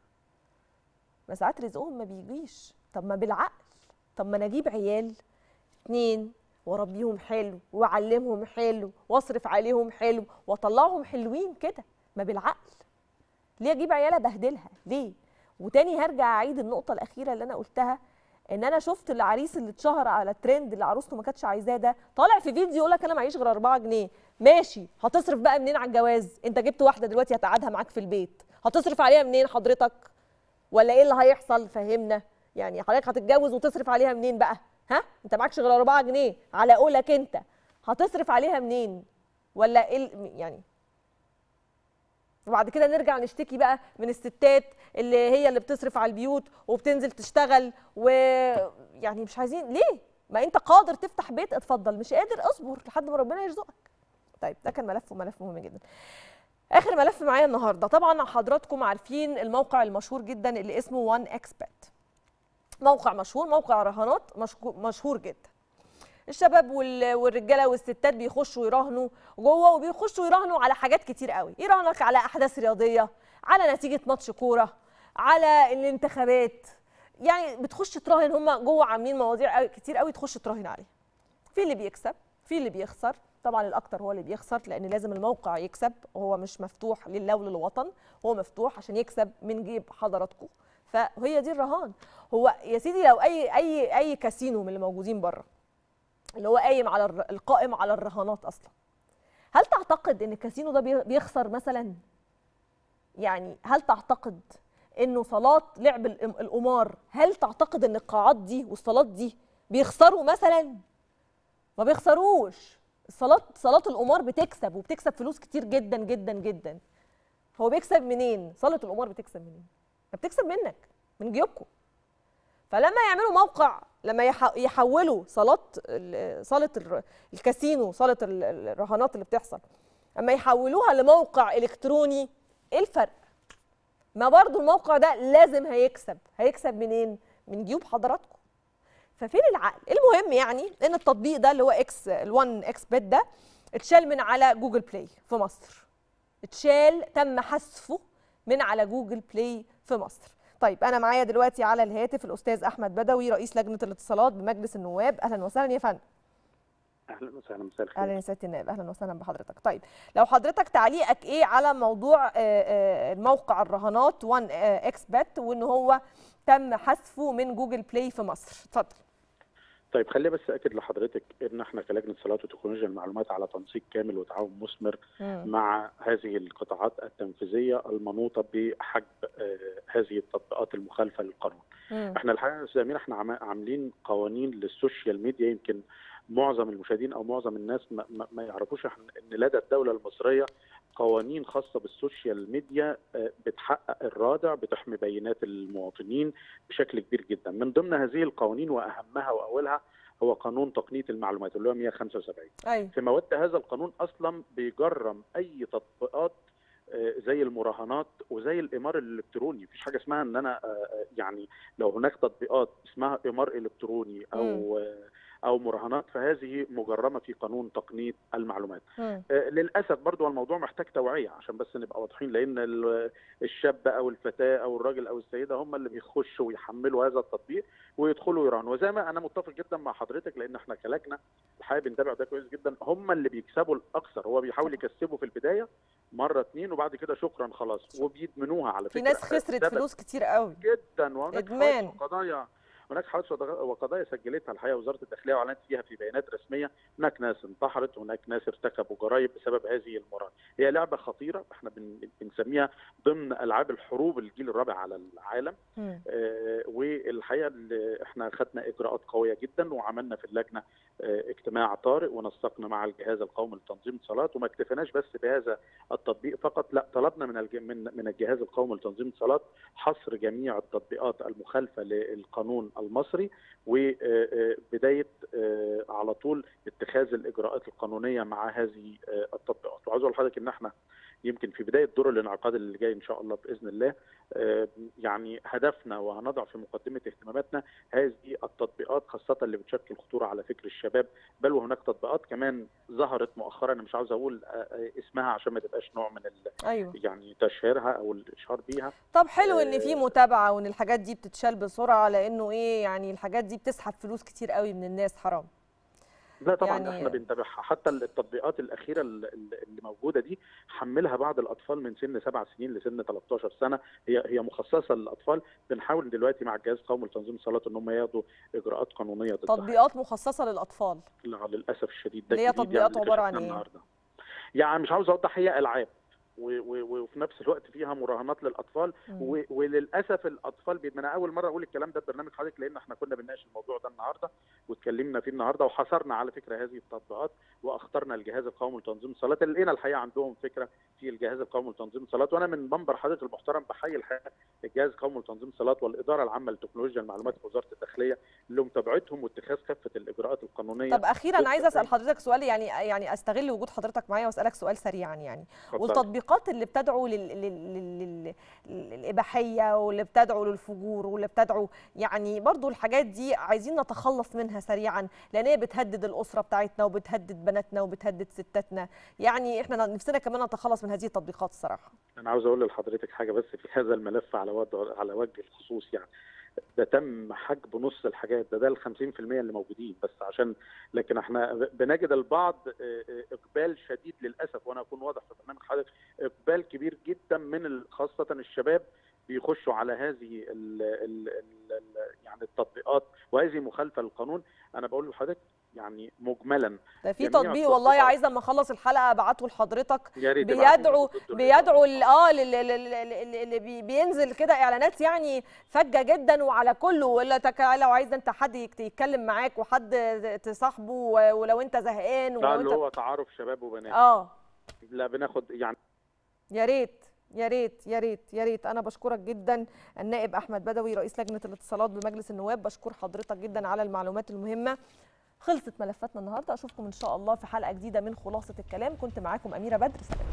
Speaker 1: ما ساعات رزقهم ما بيجيش طب ما بالعقل طب ما انا اجيب عيال اتنين واربيهم حلو واعلمهم حلو واصرف عليهم حلو واطلعهم حلوين كده ما بالعقل ليه اجيب عيال ابهدلها ليه وتاني هرجع اعيد النقطه الاخيره اللي انا قلتها ان انا شفت العريس اللي اتشهر على الترند اللي عروسته ما كانتش عايزاه ده طالع في فيديو يقول لك انا معيش غير 4 جنيه ماشي هتصرف بقى منين على الجواز انت جبت واحده دلوقتي هتقعدها معاك في البيت هتصرف عليها منين حضرتك ولا ايه اللي هيحصل فهمنا يعني حضرتك هتتجوز وتصرف عليها منين بقى ها انت معكش غير 4 جنيه على قولك انت هتصرف عليها منين ولا ايه ال- يعني وبعد كده نرجع نشتكي بقى من الستات اللي هي اللي بتصرف على البيوت وبتنزل تشتغل ويعني مش عايزين ليه ما انت قادر تفتح بيت اتفضل مش قادر اصبر لحد ما ربنا يرزقك طيب ده كان ملف وملف مهم جدا اخر ملف معايا النهارده طبعا حضراتكم عارفين الموقع المشهور جدا اللي اسمه وان اكسبت موقع مشهور موقع رهانات مشهور- مشهور جدا الشباب وال- والرجاله والستات بيخشوا يراهنوا جوه وبيخشوا يراهنوا على حاجات كتير قوي يراهنك على احداث رياضيه على نتيجه ماتش كوره على الانتخابات يعني بتخش تراهن هم جوه عاملين مواضيع قوي- كتير قوي تخش تراهن عليها في اللي بيكسب في اللي بيخسر طبعا الاكتر هو اللي بيخسر لان لازم الموقع يكسب وهو مش مفتوح لله وللوطن هو مفتوح عشان يكسب من جيب حضراتكم فهي دي الرهان هو يا سيدي لو اي اي اي كاسينو من اللي موجودين بره اللي هو قايم على الر- القائم على الرهانات اصلا هل تعتقد ان الكاسينو ده بي- بيخسر مثلا يعني هل تعتقد انه صالات لعب الإم- القمار هل تعتقد ان القاعات دي والصالات دي بيخسروا مثلا ما بيخسروش الصالات صالات القمار بتكسب وبتكسب فلوس كتير جدا جدا جدا هو بيكسب منين صاله القمار بتكسب منين ما بتكسب منك من جيوبكم فلما يعملوا موقع لما يح- يحولوا صالات ال- صاله الر- الكاسينو صاله ال- ال- الرهانات اللي بتحصل اما يحولوها لموقع الكتروني ايه الفرق ما برضو الموقع ده لازم هيكسب هيكسب منين من جيوب حضراتكم ففين العقل المهم يعني ان التطبيق ده اللي هو اكس ال1 اكس بت ده اتشال من على جوجل بلاي في مصر اتشال تم حذفه من على جوجل بلاي في مصر طيب انا معايا دلوقتي على الهاتف الاستاذ احمد بدوي رئيس لجنه الاتصالات بمجلس النواب اهلا وسهلا يا فندم
Speaker 9: اهلا وسهلا مساء الخير
Speaker 1: اهلا يا سياده النائب اهلا وسهلا بحضرتك طيب لو حضرتك تعليقك ايه على موضوع آه، آه، الموقع الرهانات 1 اكس بت وان هو تم حذفه من جوجل بلاي في مصر اتفضل
Speaker 9: طيب خليني بس اكد لحضرتك ان احنا كلجنه اتصالات وتكنولوجيا المعلومات على تنسيق كامل وتعاون مثمر
Speaker 1: مم.
Speaker 9: مع هذه القطاعات التنفيذيه المنوطه بحجب آه، هذه التطبيقات المخالفه للقانون.
Speaker 1: مم.
Speaker 9: احنا الحقيقه يا استاذ امين احنا عم- عاملين قوانين للسوشيال ميديا يمكن معظم المشاهدين او معظم الناس ما, ما- ما يعرفوش إحنا ان لدى الدوله المصريه قوانين خاصه بالسوشيال ميديا آه، بتحقق الرادع بتحمي بيانات المواطنين بشكل كبير جدا من ضمن هذه القوانين واهمها واولها هو قانون تقنيه المعلومات اللي هو 175
Speaker 1: ايوه
Speaker 9: في مواد هذا القانون اصلا بيجرم اي تطبيقات آه، زي المراهنات وزي القمار الالكتروني مفيش حاجه اسمها ان انا آه، آه، يعني لو هناك تطبيقات اسمها قمار الكتروني او آه، او مراهنات فهذه مجرمه في قانون تقنيه المعلومات
Speaker 1: مم.
Speaker 9: آه، للاسف برضو الموضوع محتاج توعيه عشان بس نبقى واضحين لان ال- الشاب او الفتاه او الراجل او السيده هم اللي بيخشوا ويحملوا هذا التطبيق ويدخلوا يراهنوا وزي ما انا متفق جدا مع حضرتك لان احنا كلجنه الحقيقه بنتابع ده كويس جدا هم اللي بيكسبوا الاكثر هو بيحاول يكسبه في البدايه مره اتنين وبعد كده شكرا خلاص وبيدمنوها على
Speaker 1: في
Speaker 9: فكره
Speaker 1: ناس خسرت
Speaker 9: ثبت
Speaker 1: فلوس كتير قوي
Speaker 9: جدا وهناك
Speaker 1: إدمان.
Speaker 9: حوادث وقضايا هناك حوادث وضغ- وقضايا سجلتها الحقيقه وزاره الداخليه واعلنت فيها في بيانات رسميه هناك ناس انتحرت وهناك ناس ارتكبوا جرائم بسبب هذه المرض هي لعبه خطيره احنا بن- بنسميها ضمن العاب الحروب الجيل الرابع على العالم
Speaker 1: مم.
Speaker 9: آه، والحقيقه اللي احنا خدنا اجراءات قويه جدا وعملنا في اللجنه آه، اجتماع طارئ ونسقنا مع الجهاز القومي لتنظيم الصلاه وما اكتفيناش بس بهذا التطبيق فقط لا طلبنا من الج- من من الجهاز القومي لتنظيم الصلاه حصر جميع التطبيقات المخالفه للقانون المصري وبدايه على طول اتخاذ الاجراءات القانونيه مع هذه آه، التطبيقات وعاوز اقول لحضرتك ان احنا يمكن في بدايه دور الانعقاد اللي جاي ان شاء الله باذن الله آه، يعني هدفنا وهنضع في مقدمه اهتماماتنا هذه التطبيقات خاصه اللي بتشكل خطوره على فكر الشباب بل وهناك تطبيقات كمان ظهرت مؤخرا انا مش عاوز اقول آه، آه، اسمها عشان ما تبقاش نوع من ال-
Speaker 1: ايوه
Speaker 9: يعني تشهيرها او الاشهار بيها
Speaker 1: طب حلو ان في
Speaker 9: آه.
Speaker 1: متابعه وان الحاجات دي بتتشال بسرعه لانه ايه يعني الحاجات دي بتسحب فلوس كتير قوي من الناس حرام
Speaker 9: لا طبعا
Speaker 1: يعني-
Speaker 9: يعني احنا بنتابعها حتى التطبيقات الاخيره اللي اللي موجوده دي حملها بعض الاطفال من سن سبع سنين لسن 13 سنه هي هي مخصصه للاطفال بنحاول دلوقتي مع الجهاز القومي لتنظيم الصلاه ان هم ياخدوا اجراءات قانونيه ضدها
Speaker 1: تطبيقات مخصصه للاطفال
Speaker 9: لا، للاسف الشديد ده
Speaker 1: اللي هي
Speaker 9: جديد
Speaker 1: تطبيقات
Speaker 9: اللي
Speaker 1: عبارة عن
Speaker 9: اكتشفناه
Speaker 1: إيه؟
Speaker 9: النهارده يعني مش عاوز اوضح هي العاب و- و- وفي نفس الوقت فيها مراهنات للاطفال
Speaker 1: مم.
Speaker 9: و- وللاسف الاطفال بي- ما انا اول مره اقول الكلام ده في برنامج حضرتك لان احنا كنا بنناقش الموضوع ده النهارده واتكلمنا فيه النهارده وحصرنا على فكره هذه التطبيقات واخترنا الجهاز القومي لتنظيم الصلاه اللي لقينا الحقيقه عندهم فكره في الجهاز القومي لتنظيم الصلاه وانا من منبر حضرتك المحترم بحيي الحقيقه الجهاز القومي لتنظيم الصلاه والاداره العامه لتكنولوجيا المعلومات في وزاره الداخليه لمتابعتهم واتخاذ كافه الاجراءات القانونيه
Speaker 1: طب اخيرا عايزه اسال حضرتك سؤال يعني يعني استغل وجود حضرتك معايا واسالك سؤال سريعا يعني
Speaker 9: اتفضل.
Speaker 1: والتطبيقات اللي بتدعو لل... لل... لل... لل... للاباحيه واللي بتدعو للفجور واللي بتدعو يعني برضو الحاجات دي عايزين نتخلص منها سريعا لان هي بتهدد الاسره بتاعتنا وبتهدد بناتنا وبتهدد ستاتنا يعني احنا نفسنا كمان نتخلص من هذه التطبيقات الصراحه
Speaker 9: انا عاوز اقول لحضرتك حاجه بس في هذا الملف على وجه على وجه الخصوص يعني ده تم حجب نص الحاجات ده ده ال 50% اللي موجودين بس عشان لكن احنا بنجد البعض اه، اه، اقبال شديد للاسف وانا اكون واضح في برنامج حضرتك اقبال كبير جدا من ال- خاصه الشباب بيخشوا على هذه ال ال ال ال يعني التطبيقات وهذه مخالفه للقانون انا بقول لحضرتك يعني مجملا
Speaker 1: ده في
Speaker 9: جميع
Speaker 1: تطبيق والله
Speaker 9: التطبيقات.
Speaker 1: عايزه اما اخلص الحلقه ابعته لحضرتك
Speaker 9: يا ريت
Speaker 1: بيدعو
Speaker 9: تبعتوا لي
Speaker 1: بيدعو ال- اه لل- لل- لل- اللي بي- بينزل كده اعلانات يعني فجه جدا وعلى كله ولا تك لو عايز انت حد يك- يتكلم معاك وحد تصاحبه و- ولو انت زهقان
Speaker 9: لا
Speaker 1: ولو
Speaker 9: اللي
Speaker 1: انت
Speaker 9: هو تعارف شباب وبنات
Speaker 1: اه
Speaker 9: لا بناخد يعني
Speaker 1: يا ريت يا ريت يا ريت يا ريت انا بشكرك جدا النائب احمد بدوي رئيس لجنه الاتصالات بمجلس النواب بشكر حضرتك جدا على المعلومات المهمه خلصت ملفاتنا النهارده اشوفكم ان شاء الله في حلقه جديده من خلاصه الكلام كنت معاكم اميره بدر سلام